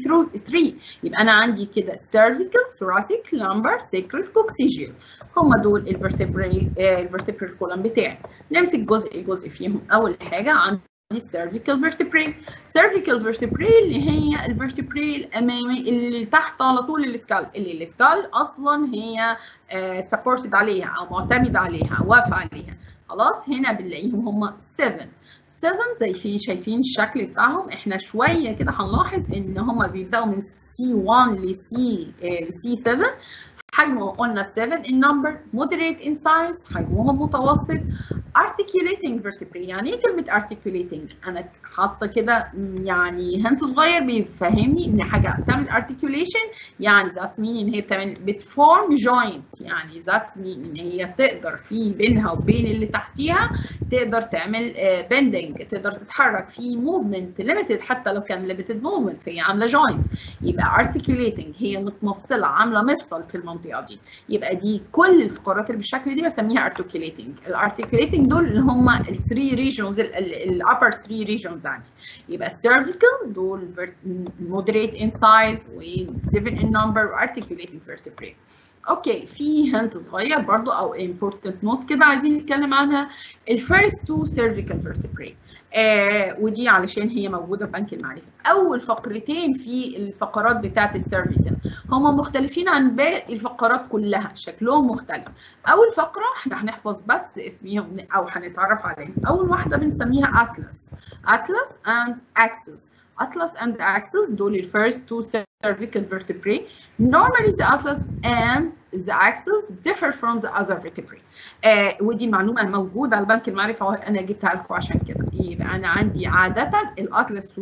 33 يبقى انا عندي كده cervical thoracic lumbar sacral coccygeal هم دول الفرتبري الفرتبرال كولم بتاعي نمسك جزء جزء فيهم اول حاجه عندي cervical vertebrae cervical vertebrae اللي هي الفرتبري الامامي اللي تحت على طول السكال اللي السكال اصلا هي سبورتد عليها او معتمد عليها واقفه عليها خلاص هنا بنلاقيهم هم 7 7 زي في شايفين الشكل بتاعهم احنا شويه كده هنلاحظ ان هم بيبداوا من C1 ل C سي 7 حجمه قلنا 7 in number moderate in size حجمهم متوسط articulating vertebrae يعني ايه كلمه articulating انا حاطه كده م، يعني هنت صغير بيفهمني ان حاجه بتعمل ارتكيوليشن يعني ذات مين ان هي بتعمل بتفورم جوينت يعني ذات مين ان هي تقدر في بينها وبين اللي تحتيها تقدر تعمل بندنج تقدر تتحرك في موفمنت ليميتد حتى لو كان ليميتد موفمنت هي عامله جوينت يبقى articulating هي متمفصله عامله مفصل في المنطقه دي يبقى دي كل الفقرات اللي بالشكل دي بسميها articulating الارتكيوليتنج دول اللي هم الثري ريجونز الابر ثري ريجونز عندي يبقى السيرفيكال دول moderate in size و 7 in number articulating vertebrae اوكي في هنت صغير برضو او important note كده عايزين نتكلم عنها الفيرست تو cervical vertebrae آه ودي علشان هي موجوده في بنك المعرفه اول فقرتين في الفقرات بتاعه السيرفيكال هم مختلفين عن باقي الفقرات كلها شكلهم مختلف اول فقره احنا هنحفظ بس اسميهم او هنتعرف عليهم اول واحده بنسميها atlas atlas and axis atlas and axis دول ال first two cervical vertebrae normally the atlas and the axis differ from the other vertebrae آه ودي معلومه موجوده على بنك المعرفه وانا جبتها لكم عشان كده يبقى انا عندي عاده الاطلس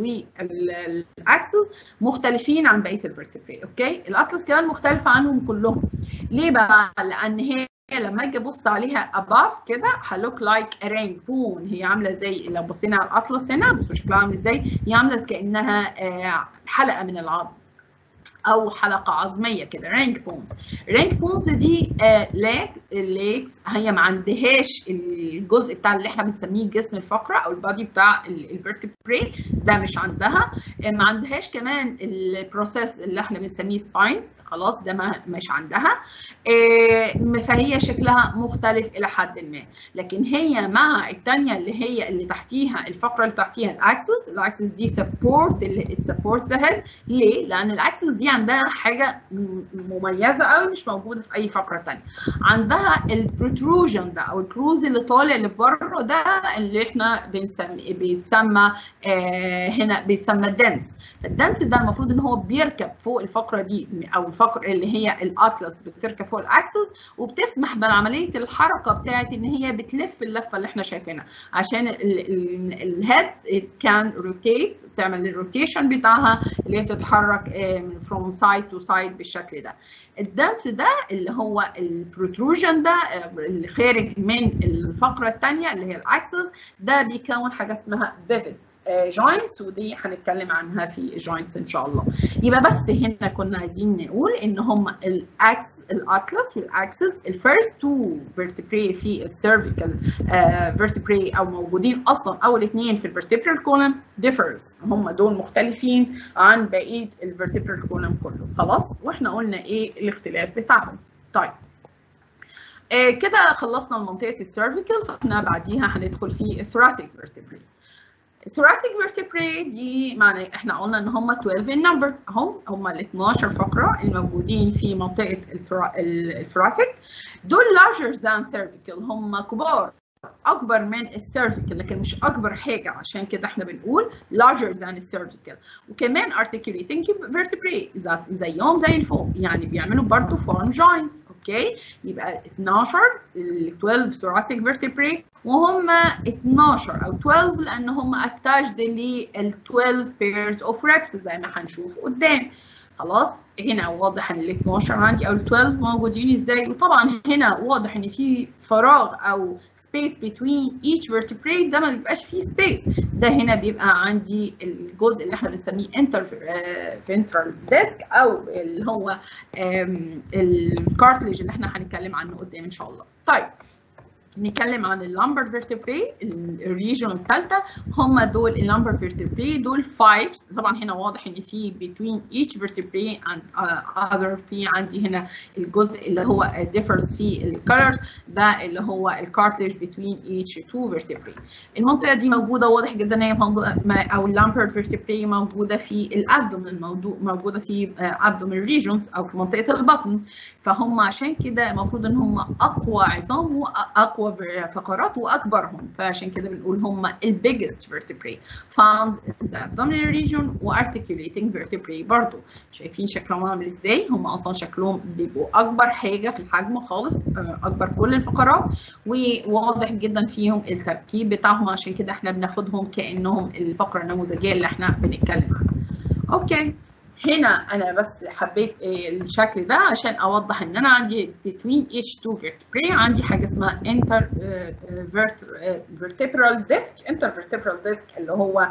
والاكسس مختلفين عن بقيه الفرتبري اوكي الاطلس كمان مختلفه عنهم كلهم ليه بقى لان هي لما اجي ابص عليها above كده هلوك لايك رينج بون هي عامله زي لو بصينا على الاطلس هنا بصوا شكلها عامل ازاي هي عامله كانها آه حلقه من العظم او حلقه عظميه كده رينج بونز رينج بونز دي آه لاج الليجز هي ما عندهاش الجزء بتاع اللي احنا بنسميه جسم الفقره او البادي بتاع الفرتبري ده مش عندها آه ما عندهاش كمان البروسيس اللي احنا بنسميه سباين خلاص ده ما مش عندها آه فهي شكلها مختلف الى حد ما لكن هي مع الثانيه اللي هي اللي تحتيها الفقره اللي تحتيها الاكسس الاكسس دي سبورت اللي سبورت ذا هيد ليه لان الاكسس دي عندها حاجه مميزه قوي مش موجوده في اي فقره ثانيه عندها البروتروجن ده او الكروز اللي طالع لبره ده اللي احنا بنسمي بيتسمى آه هنا بيسمى الدنس الدنس ده المفروض ان هو بيركب فوق الفقره دي او الفقره اللي هي الاطلس بتركب فوق الاكسس وبتسمح بعمليه الحركه بتاعت ان هي بتلف اللفه اللي احنا شايفينها عشان الهيد كان روتيت تعمل الروتيشن بتاعها اللي هي بتتحرك فروم سايد تو سايد بالشكل ده الدانس ده اللي هو البروتروجن ده اللي خارج من الفقره الثانيه اللي هي الاكسس ده بيكون حاجه اسمها فيفيد جوينتس ودي هنتكلم عنها في الجوينتس ان شاء الله يبقى بس هنا كنا عايزين نقول ان هم الاكس الاطلس والاكسس الفيرست تو فيرتبري في السيرفيكال فيرتبري او موجودين اصلا اول اثنين في الفيرتبرال كولم ديفرز هم دول مختلفين عن بقيه الفيرتبرال كولم كله خلاص واحنا قلنا ايه الاختلاف بتاعهم طيب آه كده خلصنا منطقه السيرفيكال فاحنا بعديها هندخل في الثوراسيك فيرتبري الثوراتيك vertebrae دي معنى احنا قلنا ان هم 12 in number هم هم ال 12 فقره الموجودين في منطقه الثوراتيك دول larger than cervical هم كبار اكبر من السيرفيكال لكن مش اكبر حاجه عشان كده احنا بنقول larger than السيرفيكال وكمان articulating vertebrae زيهم زي الفوق يعني بيعملوا برضه form joints اوكي يبقى 12 ال 12 thoracic vertebrae وهم 12 او 12 لان هم attached لل 12 pairs of ribs زي ما هنشوف قدام خلاص هنا واضح ان ال 12 عندي او ال 12 موجودين ازاي وطبعا هنا واضح ان في فراغ او space between each vertebrae ده ما بيبقاش فيه space ده هنا بيبقى عندي الجزء اللي احنا بنسميه inter ventral disc او اللي هو الكارتليج اللي احنا هنتكلم عنه قدام ان شاء الله طيب نتكلم عن اللامبر فيرتبري الريجون الثالثه هم دول اللامبر فيرتبري دول 5 طبعا هنا واضح ان في between each vertebrae and uh, other في عندي هنا الجزء اللي هو differs في الكالرز ده اللي هو الكارتليج between each two vertebrae المنطقه دي موجوده واضح جدا ان هي او اللامبر فيرتبري موجوده في الابدومن موجوده في ابدومن ريجونز او في منطقه البطن فهم عشان كده المفروض ان هم اقوى عظام واقوى هو فقرات واكبرهم فعشان كده بنقول هم ال biggest vertebrae found in the abdominal region و articulating vertebrae برضو شايفين شكلهم عامل ازاي هم اصلا شكلهم بيبقوا اكبر حاجه في الحجم خالص اكبر كل الفقرات وواضح جدا فيهم التركيب بتاعهم عشان كده احنا بناخدهم كانهم الفقره النموذجيه اللي احنا بنتكلم عنها اوكي هنا انا بس حبيت الشكل ده عشان اوضح ان انا عندي between each two vertebrae عندي حاجه اسمها inter vertebral disc intervertebral disc اللي هو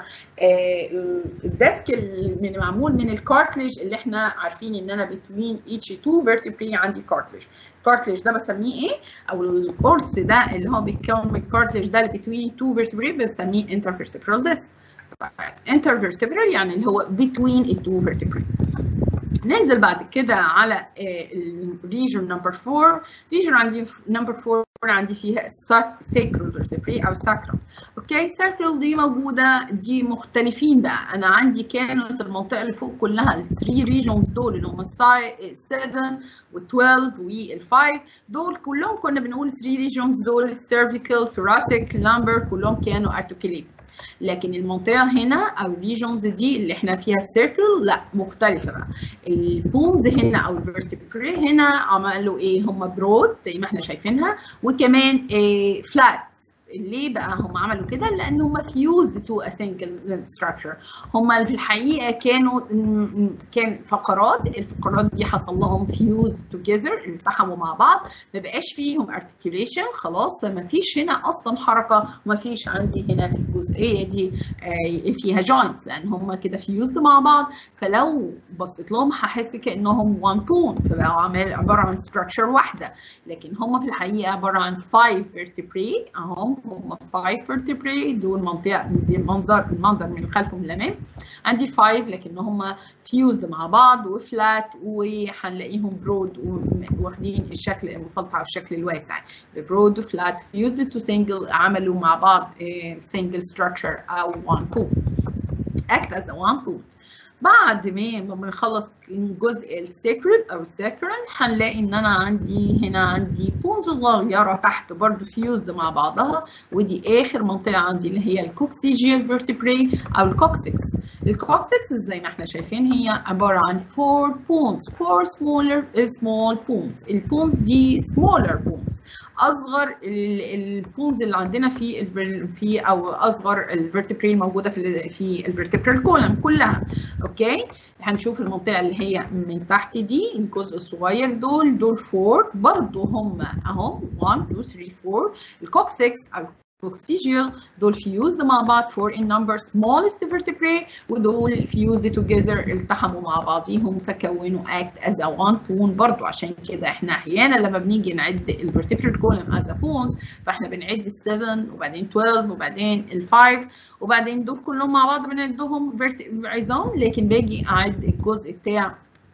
الديسك اللي معمول من الكارتليج اللي احنا عارفين ان انا between each two vertebrae عندي كارتليج الكارتليج ده بسميه ايه او القرص ده اللي هو بيتكون من الكارتليج ده اللي between two vertebrae بسميه intervertebral disc intervertebral يعني اللي هو between التو vertebrae ننزل بعد كده على الريجن نمبر 4 ريجن عندي نمبر 4 عندي فيها sacral vertebrae او sacrum اوكي sacral دي موجوده دي مختلفين بقى انا عندي كانت المنطقه اللي فوق كلها ال 3 ريجنز دول اللي هم 7 وال12 وال5 دول كلهم كنا بنقول 3 ريجنز دول cervical thoracic lumbar كلهم كانوا articulated لكن المنطقه هنا او الريجونز دي اللي احنا فيها سيركل لا مختلفه بقى البونز هنا او الفيرتبري هنا عملوا ايه هم برود زي ما احنا شايفينها وكمان إيه فلات ليه بقى هم عملوا كده؟ لان هم فيوزد تو ا سنجل ستراكشر هم في الحقيقه كانوا كان فقرات الفقرات دي حصل لهم فيوزد توجذر التحموا مع بعض ما بقاش فيهم ارتكيوليشن خلاص فما فيش هنا اصلا حركه وما فيش عندي هنا في الجزئيه دي فيها جوينتس لان هم كده فيوزد مع بعض فلو بصيت لهم هحس كانهم وان بون فبقوا عمال عباره عن ستراكشر واحده لكن هم في الحقيقه عباره عن 5 vertebrae اهم هم 5 vertebrae دول منطقه دي المنظر المنظر من الخلف ومن الامام عندي 5 لكن هم فيوزد مع بعض وفلات وهنلاقيهم برود واخدين الشكل المفلطع والشكل الواسع برود وفلات فيوزد تو سنجل عملوا مع بعض سنجل ستراكشر او وان بول act as a one pool بعد ما بنخلص الجزء السيكرال او الساكرال هنلاقي ان انا عندي هنا عندي بونز صغيره تحت برضو فيوزد مع بعضها ودي اخر منطقه عندي اللي هي الكوكسيجيال فيرتبراي او الكوكسكس الكوكسكس زي ما احنا شايفين هي عباره عن 4 بونز 4 smaller small بونز البونز دي smaller بونز اصغر البونز اللي عندنا في في او اصغر الفيرتبري الموجوده في في الفيرتبرال كولم كلها اوكي هنشوف المنطقه اللي هي من تحت دي الجزء الصغير دول دول 4 برضو هم اهم 1 2 3 4 الكوكسكس او coccygeal دول fused مع بعض for in number smallest vertebrae ودول fused together التحموا مع بعضيهم فكونوا act as a one bone برضو عشان كده احنا احيانا لما بنيجي نعد الvertebral column as a bones فاحنا بنعد ال 7 وبعدين 12 وبعدين ال 5 وبعدين دول كلهم مع بعض بنعدهم عظام لكن باجي اعد الجزء بتاع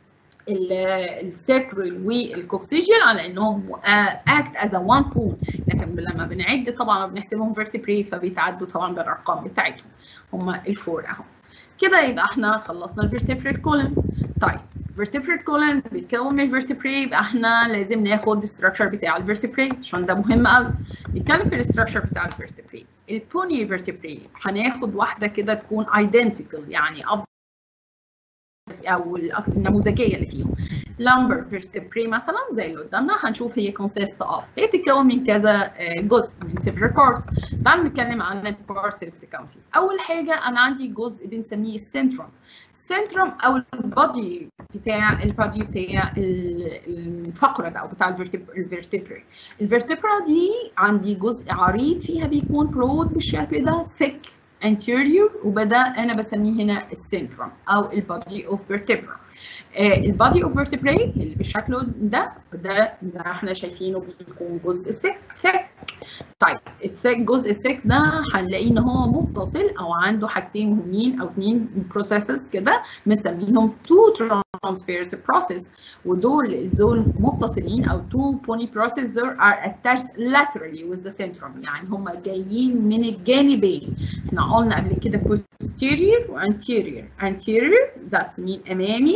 الساكرال والكوكسيجيال على انهم اكت از وان بول لكن لما بنعد طبعا بنحسبهم فيرتبري فبيتعدوا طبعا بالارقام بتاعتهم هم الفور اهو كده يبقى احنا خلصنا الفيرتبريت كولم طيب vertebrate colon بيتكون من vertebrae يبقى احنا لازم ناخد الستراكشر بتاع الفيرتبري عشان ده مهم قوي نتكلم في الستراكشر بتاع الفيرتبري البوني فيرتبري هناخد واحده كده تكون identical يعني افضل او النموذجيه اللي فيهم lumbar vertebrae مثلا زي اللي قدامنا هنشوف هي consist of هي بتتكون من كذا جزء من several parts تعالوا نتكلم عن البارتس اللي بتتكون فيه اول حاجه انا عندي جزء بنسميه السنتروم السنتروم او البادي بتاع البادي بتاع الفقره ده او بتاع الفيرتبري الفيرتبرا دي عندي جزء عريض فيها بيكون برود بالشكل ده thick anterior وبدا انا بسميه هنا السنتروم او البادي اوف فيرتبرا البادي اوف فيرتبراي اللي بالشكل ده ده ده احنا شايفينه بيكون جزء سك ثك طيب الثك جزء السك ده هنلاقيه ان هو متصل او عنده حاجتين مهمين او اثنين بروسيسز كده مسمينهم تو transverse process ودول دول متصلين او two pony process there are attached laterally with the centrum يعني هم جايين من الجانبين احنا قلنا قبل كده posterior و anterior anterior that's mean امامي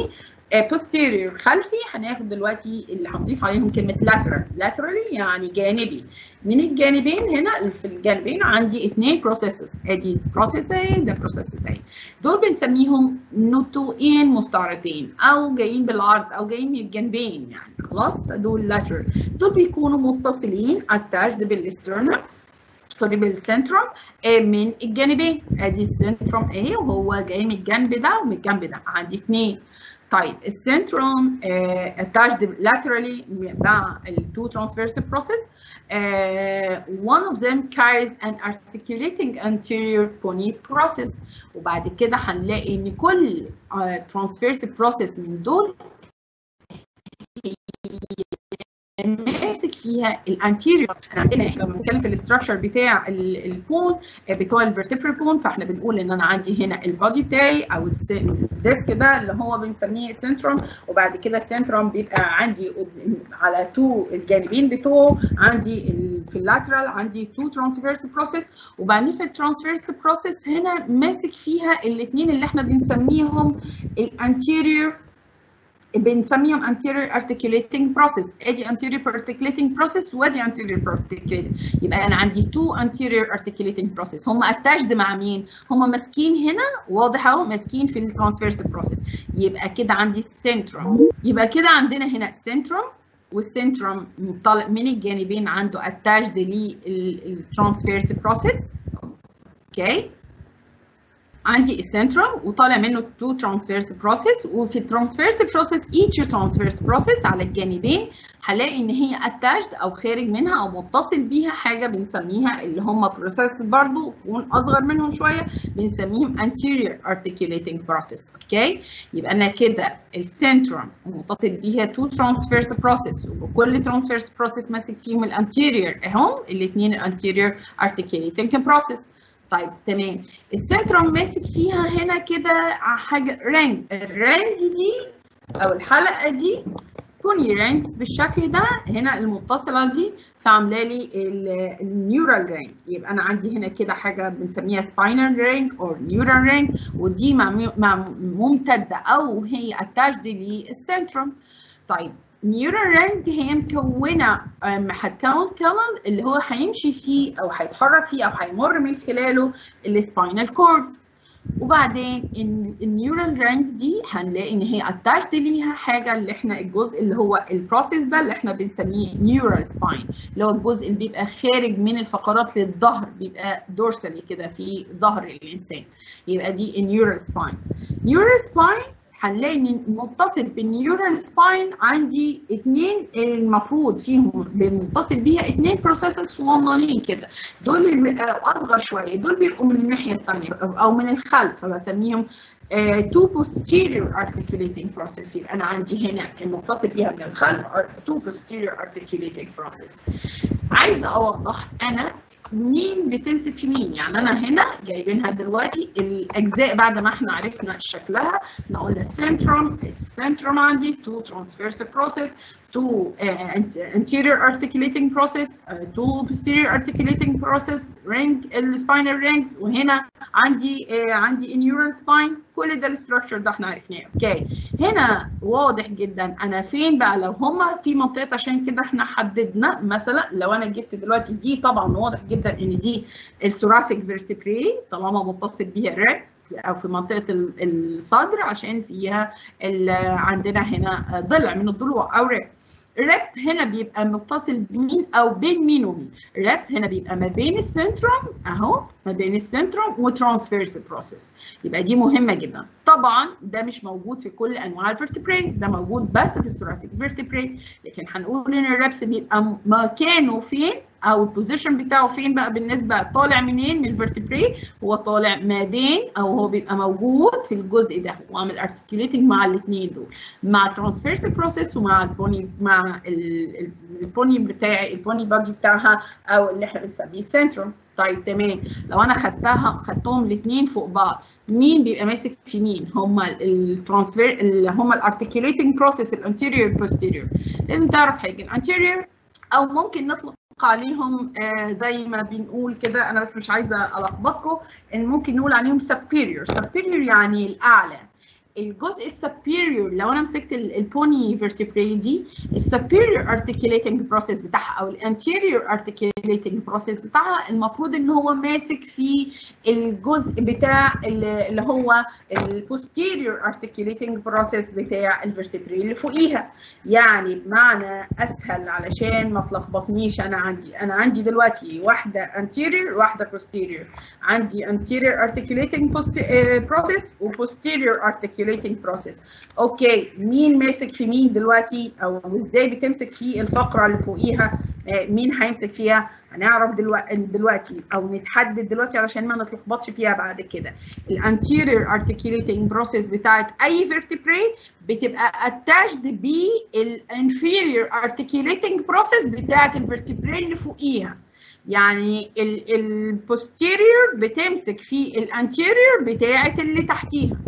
posterior خلفي هناخد دلوقتي اللي هنضيف عليهم كلمه lateral laterally يعني جانبي من الجانبين هنا في الجانبين عندي اثنين بروسيسز ادي بروسيسين ده بروسيسين دول بنسميهم نتوئين مستعرضين او جايين بالعرض او جايين من الجانبين يعني خلاص فدول lateral دول بيكونوا متصلين attached بالاسترنم سوري بالسنتروم من الجانبين ادي السنتروم اهي وهو جاي من الجنب ده ومن الجنب ده عندي اثنين طيب السنتروم attached laterally مع ال two transverse process uh, one of them carries an articulating anterior pony process وبعد كده هنلاقي ان كل uh, transverse process من دول ماسك فيها الانتيريور احنا عندنا لما بنتكلم في الاستراكشر بتاع البون بتوع الفرتبرال بون فاحنا بنقول ان انا عندي هنا البادي بتاعي او الديسك ده اللي هو بنسميه سنتروم وبعد كده السنتروم بيبقى عندي على تو الجانبين بتوعه عندي في اللاترال عندي تو ترانسفيرس بروسيس وبعدين في الترانسفيرس بروسيس هنا ماسك فيها الاثنين اللي احنا بنسميهم الانتيريور بنسميهم anterior articulating process ادي anterior articulating process وادي anterior articulating يبقى انا عندي two anterior articulating process هم attached مع مين هم ماسكين هنا واضح اهو ماسكين في الترانسفيرس process يبقى كده عندي السنتروم يبقى كده عندنا هنا السنتروم والسنتروم طالع من الجانبين عنده attached للترانسفيرس process اوكي okay. عندي السنتروم وطالع منه تو ترانسفيرس بروسيس وفي الترانسفيرس بروسيس each ترانسفيرس بروسيس على الجانبين هلاقي ان هي اتاجد او خارج منها او متصل بيها حاجه بنسميها اللي هم بروسيس برضو يكون اصغر منهم شويه بنسميهم anterior articulating process اوكي يبقى انا كده السنتروم متصل بيها تو ترانسفيرس بروسيس وكل ترانسفيرس بروسيس ماسك فيهم الانتيريور اهم الاثنين الانتيريور articulating process طيب تمام السنتروم ماسك فيها هنا كده حاجه رانج الرانج دي او الحلقه دي بوني رانجز بالشكل ده هنا المتصله دي فعامله لي النيورال رانج يبقى انا عندي هنا كده حاجه بنسميها سباينال رانج او نيورال رانج ودي مع ممتده او هي اتاجد للسنتروم طيب نيورال رانج هي مكونه هتكون كانال اللي هو هيمشي فيه او هيتحرك فيه او هيمر من خلاله السباينال كورد وبعدين النيورال رانج دي هنلاقي ان هي اتاشد ليها حاجه اللي احنا الجزء اللي هو البروسيس ده اللي احنا بنسميه نيورال سباين اللي هو الجزء اللي بيبقى خارج من الفقرات للظهر بيبقى دورسالي كده في ظهر الانسان يبقى دي النيورال سباين نيورال سباين هنلاقي ان متصل بالنيورال سباين عندي اثنين المفروض فيهم متصل بيها اثنين بروسيسز صغننين كده دول اللي اصغر شويه دول بيبقوا من الناحيه الثانيه او من الخلف فبسميهم تو posterior articulating process يبقى انا عندي هنا المتصل بيها من الخلف تو posterior articulating process عايزه اوضح انا مين بتمسك في مين يعني انا هنا جايبينها دلوقتي الاجزاء بعد ما احنا عرفنا شكلها احنا قلنا السنتروم السنتروم عندي تو ترانسفيرس بروسيس تو anterior articulating process تو posterior articulating process ring السباينال رينجز وهنا عندي uh, عندي neural spine كل ده الاستراكشر ده احنا عرفناه اوكي هنا واضح جدا انا فين بقى لو هما في منطقه عشان كده احنا حددنا مثلا لو انا جبت دلوقتي دي طبعا واضح جدا ان دي الثوراسيك فيرتبري طالما متصل بيها ريب او في منطقه الصدر عشان فيها عندنا هنا ضلع من الضلوع او ريب الريب هنا بيبقى متصل بمين او بين مين ومين الريب هنا بيبقى ما بين السنتروم اهو ما بين السنتروم وترانسفيرس بروسيس يبقى دي مهمه جدا طبعا ده مش موجود في كل انواع الفرتبري ده موجود بس في الثوراسيك فيرتبري لكن هنقول ان الريبس بيبقى مكانه فين او البوزيشن بتاعه فين بقى بالنسبه طالع منين من الفرتبري هو طالع ما بين او هو بيبقى موجود في الجزء ده وعامل ارتكيوليتنج مع الاثنين دول مع الترانسفيرس بروسيس ومع البوني مع البوني بتاعي البوني بادي بتاعها او اللي احنا بنسميه السنتروم طيب تمام لو انا خدتها خدتهم الاثنين فوق بعض مين بيبقى ماسك في مين هما الترانسفير اللي هما الارتكيوليتنج بروسيس الانتيريور بوستيريور لازم تعرف حاجه الانتيريور او ممكن نطلق عليهم آه زي ما بنقول كده انا بس مش عايزه الخبطكم ان ممكن نقول عليهم superior superior يعني الاعلى الجزء السبيريور لو انا مسكت البوني فيرتيبري دي السبيريور ارتكيوليتنج بروسيس بتاعها او الانتيريور ارتكيوليتنج بروسيس بتاعها المفروض ان هو ماسك في الجزء بتاع اللي هو البوستيريور ارتكيوليتنج بروسيس بتاع الفيرتيبري اللي فوقيها يعني بمعنى اسهل علشان ما تلخبطنيش انا عندي انا عندي دلوقتي واحده anterior واحده posterior عندي anterior articulating process و posterior articulating process اوكي مين ماسك في مين دلوقتي او ازاي بتمسك في الفقره اللي فوقيها مين هيمسك فيها هنعرف دلوقتي دلوقتي او نتحدد دلوقتي علشان ما نتلخبطش فيها بعد كده الانتيريور ارتكيوليتنج بروسيس بتاعت اي فيرتيبري بتبقى اتاشد بالانفيريور ارتكيوليتنج بروسيس بتاعت الفيرتيبري اللي فوقيها يعني البوستيريور بتمسك في الانتيريور بتاعت اللي تحتيها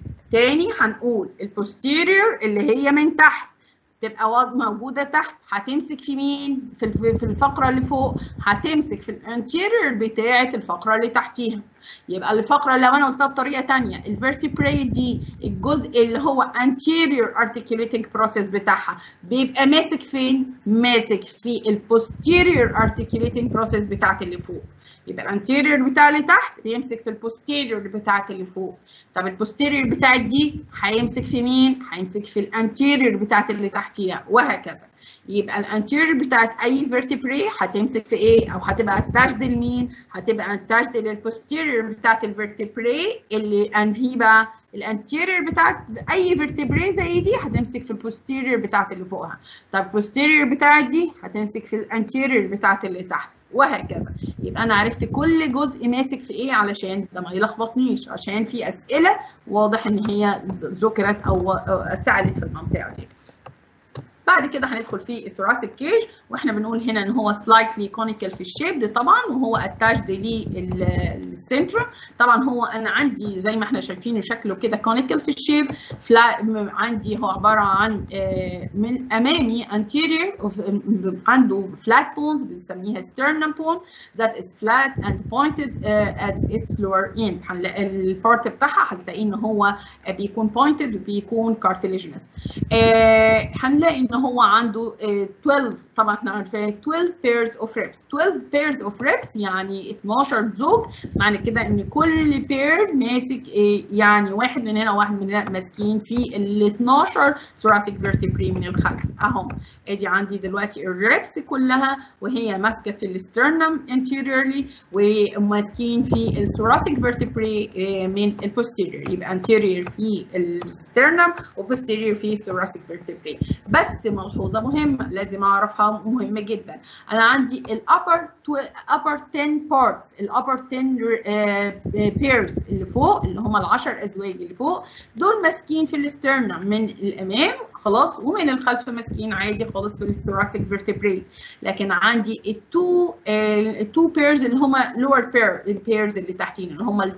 تاني هنقول البوستيريور اللي هي من تحت تبقى موجوده تحت هتمسك في مين في في الفقره اللي فوق هتمسك في الانتيريور بتاعه الفقره اللي تحتيها يبقى الفقره لو انا قلتها بطريقه ثانيه الفيرتيبري دي الجزء اللي هو anterior articulating process بتاعها بيبقى ماسك فين ماسك في البوستيريور articulating process بتاعت اللي فوق يبقى الانتيريور بتاع اللي تحت بيمسك في البوستيريور بتاعت اللي فوق طب البوستيريور بتاعت دي هيمسك في مين هيمسك في الانتيريور بتاعت اللي تحتيها وهكذا يبقى الانتيريور بتاعت اي فيرتيبري هتمسك في ايه او هتبقى اتاشد لمين هتبقى اتاشد للبوستيريور بتاعت الفيرتيبري اللي انهي بقى الانتيريور بتاعت اي فيرتيبري زي دي هتمسك في البوستيريور بتاعت اللي فوقها طب البوستيريور بتاعت دي هتمسك في الانتيريور بتاعت اللي تحت وهكذا يبقى انا عرفت كل جزء ماسك في ايه علشان ده ما يلخبطنيش عشان في اسئله واضح ان هي ذكرت او اتسالت في المنطقه دي بعد كده هندخل في الثوراسيك كيج واحنا بنقول هنا ان هو سلايتلي كونيكال في الشيب ده طبعا وهو اتاشد للسنترم طبعا هو انا عندي زي ما احنا شايفينه شكله كده كونيكال في الشيب عندي هو عباره عن من امامي anterior عنده flat bones بنسميها sternum bone that is flat and pointed at its lower end هنلاقي البارت بتاعها هتلاقيه ان هو بيكون pointed وبيكون cartilaginous هنلاقي ان هو عنده 12 طبعا احنا عارفين 12 pairs of ribs 12 pairs of ribs يعني 12 زوج معنى كده ان كل pair ماسك يعني واحد من هنا وواحد من هنا ماسكين في ال 12 thoracic vertebrae من الخلف اهم ادي عندي دلوقتي الريبس كلها وهي ماسكه في السترنم anteriorly وماسكين في الثوراسيك vertebrae من البوستيريور يبقى anterior في السترنم وبوستيريور في الثوراسيك vertebrae بس ملحوظه مهمه لازم اعرفها مهمه جدا انا عندي الابر upper 10 parts الابر 10 pairs اللي فوق اللي هم ال10 ازواج اللي فوق دول ماسكين في السترنم من الامام خلاص ومن الخلف ماسكين عادي خالص في الثوراسيك فيرتيبري لكن عندي التو التو بيرز اللي هم لور بير البيرز اللي تحتين اللي هم ال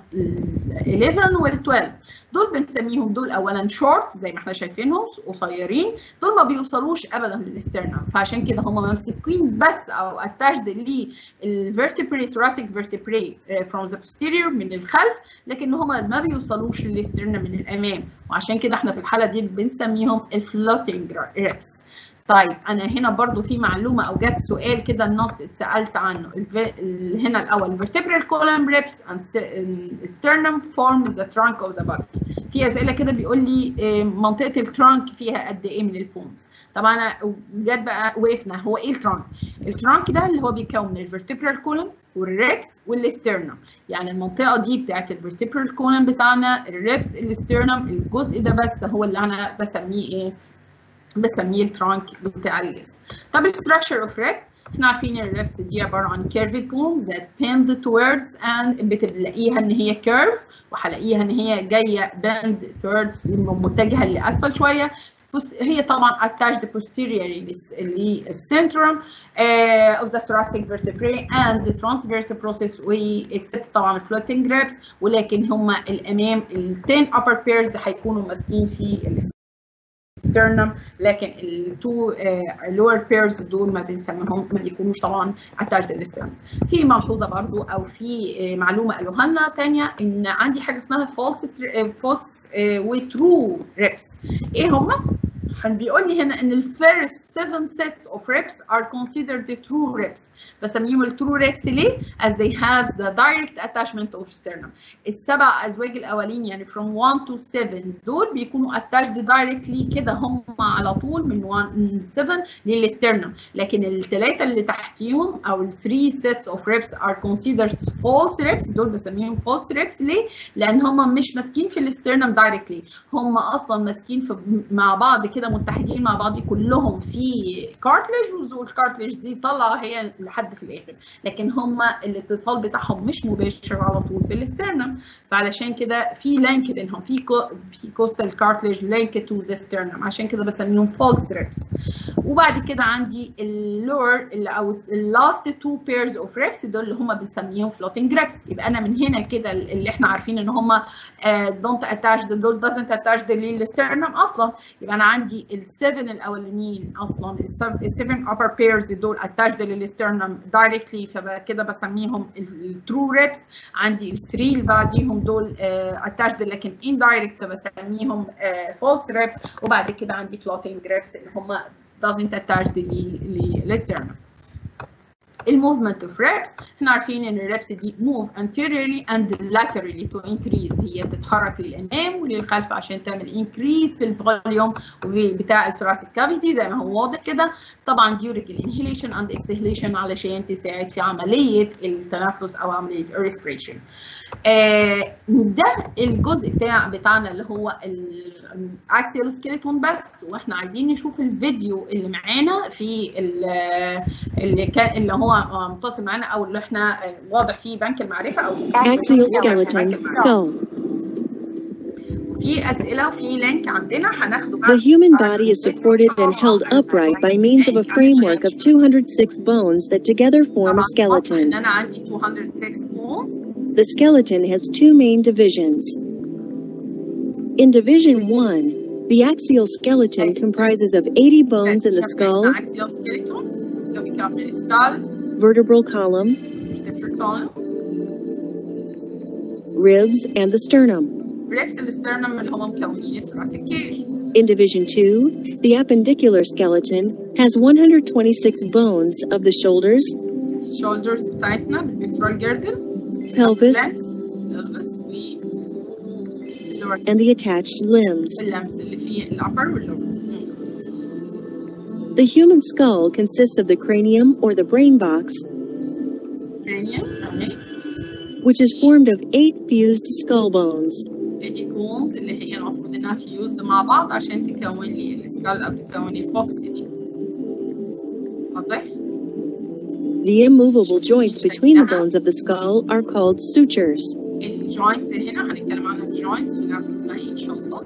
11 وال 12 دول بنسميهم دول اولا شورت زي ما احنا شايفينهم قصيرين دول ما بيوصلوش ابدا للاسترنم فعشان كده هم ممسكين بس او اتاشد للفيرتيبري ثوراسيك فيرتيبري فروم ذا posterior من الخلف لكن هم ما بيوصلوش للاسترنم من الامام وعشان كده احنا في الحاله دي بنسميهم الفلوتنج ريبس طيب انا هنا برضو في معلومه او جت سؤال كده النوت اتسالت عنه هنا الاول vertebral column ribs and sternum form the trunk of the body في اسئله كده بيقول لي منطقه الترانك فيها قد ايه من البونز طبعا جت بقى وقفنا هو ايه الترانك الترانك ده اللي هو بيكون الفيرتبرال كولوم والريبس والسترنم يعني المنطقه دي بتاعت الفيرتبرال كولوم بتاعنا الريبس السترنم الجزء ده بس هو اللي انا بسميه ايه بسميه الترانك بتاع الجسم طب الستراكشر اوف ريب احنا عارفين الريبس دي عباره عن كيرفد بون that bend towards and بتلاقيها ان هي كيرف وهلاقيها ان هي جايه bend towards متجهه لاسفل شويه هي طبعا attached posteriorly للcentrum uh, of the thoracic vertebrae and the transverse process و except طبعا floating ribs ولكن هم الامام ال 10 upper pairs هيكونوا ماسكين في السترنم لكن التو لور بيرز دول ما بنسميهم ما بيكونوش طبعا اتاجد للسترنم في ملحوظه برضو او في آه، معلومه قالوها لنا ثانيه ان عندي حاجه اسمها فولس فولس وترو ريبس ايه هما؟ كان بيقول لي هنا ان الفيرست 7 sets of reps are considered the true reps بسميهم الترو ريبس ليه؟ as they have the direct attachment of sternum السبع ازواج الاولين يعني from 1 to 7 دول بيكونوا attached directly كده هم على طول من 1 من 7 للسترنم لكن الثلاثه اللي تحتيهم او ال 3 sets of reps are considered false reps دول بسميهم false reps ليه؟ لان هم مش ماسكين في السترنم directly هم اصلا ماسكين في مع بعض كده متحدين مع بعض كلهم في كارتلج والكارتلج دي طالعه هي لحد في الاخر لكن هم الاتصال بتاعهم مش مباشر على طول بالسترنم فعلشان كده في لينك بينهم في كو في كوستال كارتلج لينك تو ذا سترنم عشان كده بسميهم فولس ريبس وبعد كده عندي اللور اللي او اللاست تو بيرز اوف ريبس دول اللي هم بنسميهم فلوتنج ريبس يبقى انا من هنا كده اللي احنا عارفين ان هم دونت اتاش دول doesn't attach للسترنم اصلا يبقى انا عندي السفن الاولانيين اصلا السفن upper pairs دول attached للسترنم directly فكده بسميهم الترو ريبس عندي الثري اللي بعديهم دول attached لكن indirect فبسميهم false ريبس وبعد كده عندي floating ريبس اللي هم doesn't attach للسترنم الموفمنت اوف ريبس احنا عارفين ان الريبس دي move anteriorly and laterally to increase هي بتتحرك للامام وللخلف عشان تعمل increase في الفوليوم بتاع الثوراسيك كافيتي زي ما هو واضح كده طبعا during الانهيليشن and exhalation علشان تساعد في عمليه التنفس او عمليه الريسبريشن آه ده الجزء بتاع بتاعنا اللي هو الاكسيال سكيلتون بس واحنا عايزين نشوف الفيديو اللي معانا في اللي كان اللي هو متصل معانا او اللي احنا واضح فيه بنك المعرفه او Axial skeleton, skull. في اسئله وفي لينك عندنا هناخده The human body is supported and held upright by means of a framework of 206 bones that together form a ان skeleton. انا عندي 206 bones The skeleton has two main divisions. In Division 1, the axial skeleton comprises of 80 bones in the skull, axial skeleton اللي بيكمل السكال vertebral column, ribs, and the sternum. ريبس السترنم اللي هم مكونين سرعه الكيج In Division 2, the appendicular skeleton has 126 bones of the shoulders, الشولدرز بتاعتنا بالبيكتورال جيردل pelvis, pelvis و and the attached limbs. اللمس اللي فيه الابر واللور The human skull consists of the cranium or the brain box, cranium اهي which is formed of eight fused skull bones. ادي كونز اللي هي المفروض انها فيوزد مع بعض عشان تكون لي السكال او تكون لي البوكس دي واضح؟ The immovable joints between the bones of the skull are called sutures. الجوينتس هنا هنتكلم عنها الجوينتس ونعرف اسمها ايه ان شاء الله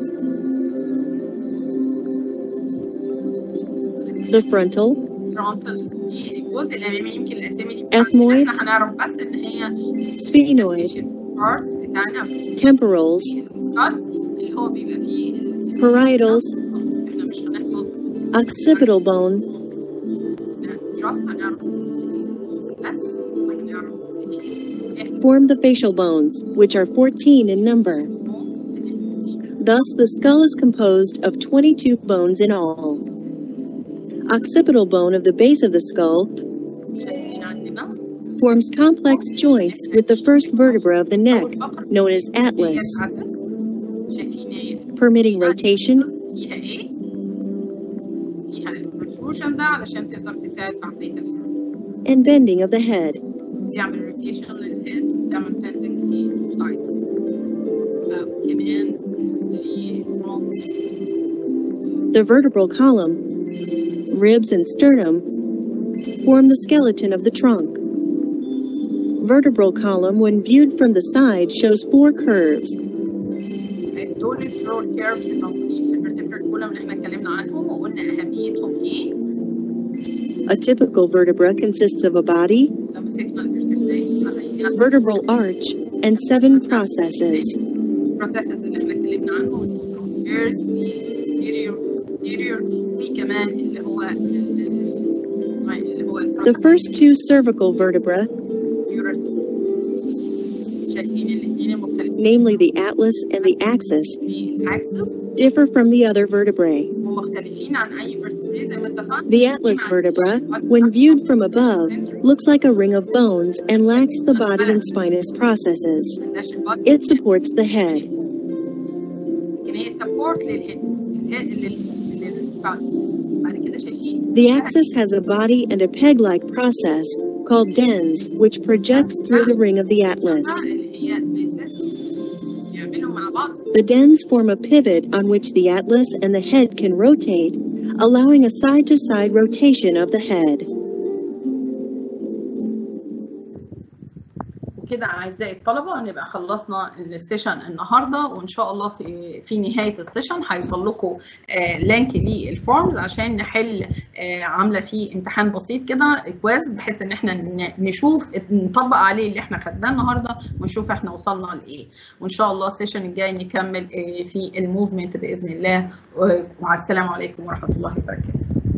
The frontal, فرونتال دي الجزء الامامي يمكن الاسامي دي بتاعتنا Ethmoid. احنا هنعرف بس ان هي sphenoid, بارتس بتاعنا temporals, في السكال اللي هو بيبقى فيه ال- Parietals. خلاص احنا مش هنحفظ occipital bone, جاست هنعرف بس هنعرف ايه form the facial bones, which are 14 in number. bones ادي 14 Thus, the skull is composed of 22 bones in all. Occipital bone of the base of the skull شايفين عندنا forms complex joints with the first vertebra of the neck, أول فقرة known as هي atlas, الأتلس شايفين ايه permitting rotation فيها ايه فيها البروتروجن ده علشان تقدر تساعد في عملية الحركة and bending of the head. بيعمل روتيشن للهيد بتعمل بندنج في السايدز كمان في front. The vertebral column, ribs and sternum form the skeleton of the trunk. Vertebral column, when viewed from the side, shows four curves. دول الفلور كيرفز الموجودين في الفيرتبرال كولم اللي احنا اتكلمنا عنهم وقلنا اهميتهم ايه A typical vertebra consists of a body, لو مسكنا الفيرتبرال vertebral arch, and seven processes. البروسيسز اللي احنا اتكلمنا عنهم الترانسفيرز والانتيريور anterior وكمان اللي هو اللي هو The first two cervical vertebrae, شايفين الاثنين المختلفين namely the atlas and the axis, في الاكسس differ from the other vertebrae. ومختلفين عن اي vertebrae زي ما اتفقنا The atlas vertebra, when viewed from above, looks like a ring of bones and lacks the body and spinous processes. ملناش البادي It supports the head. لكن هي سبورت للهيد للسباين بعد كده شايفين The axis has a body and a peg-like process called dens, which projects through the ring of the atlas. اللي هي بيتس- يعملوا مع بعض The dens form a pivot on which the atlas and the head can rotate, allowing a side-to-side rotation of the head. وكده اعزائي الطلبه نبقى خلصنا السيشن النهارده وان شاء الله في في نهايه السيشن هيوصل لكم آه لينك للفورمز عشان نحل آه عامله فيه امتحان بسيط كده كويز بحيث ان احنا ن- نشوف نطبق عليه اللي احنا خدناه النهارده ونشوف احنا وصلنا لايه وان شاء الله السيشن الجاي نكمل آه في الموفمنت باذن الله ومع السلامه عليكم ورحمه الله وبركاته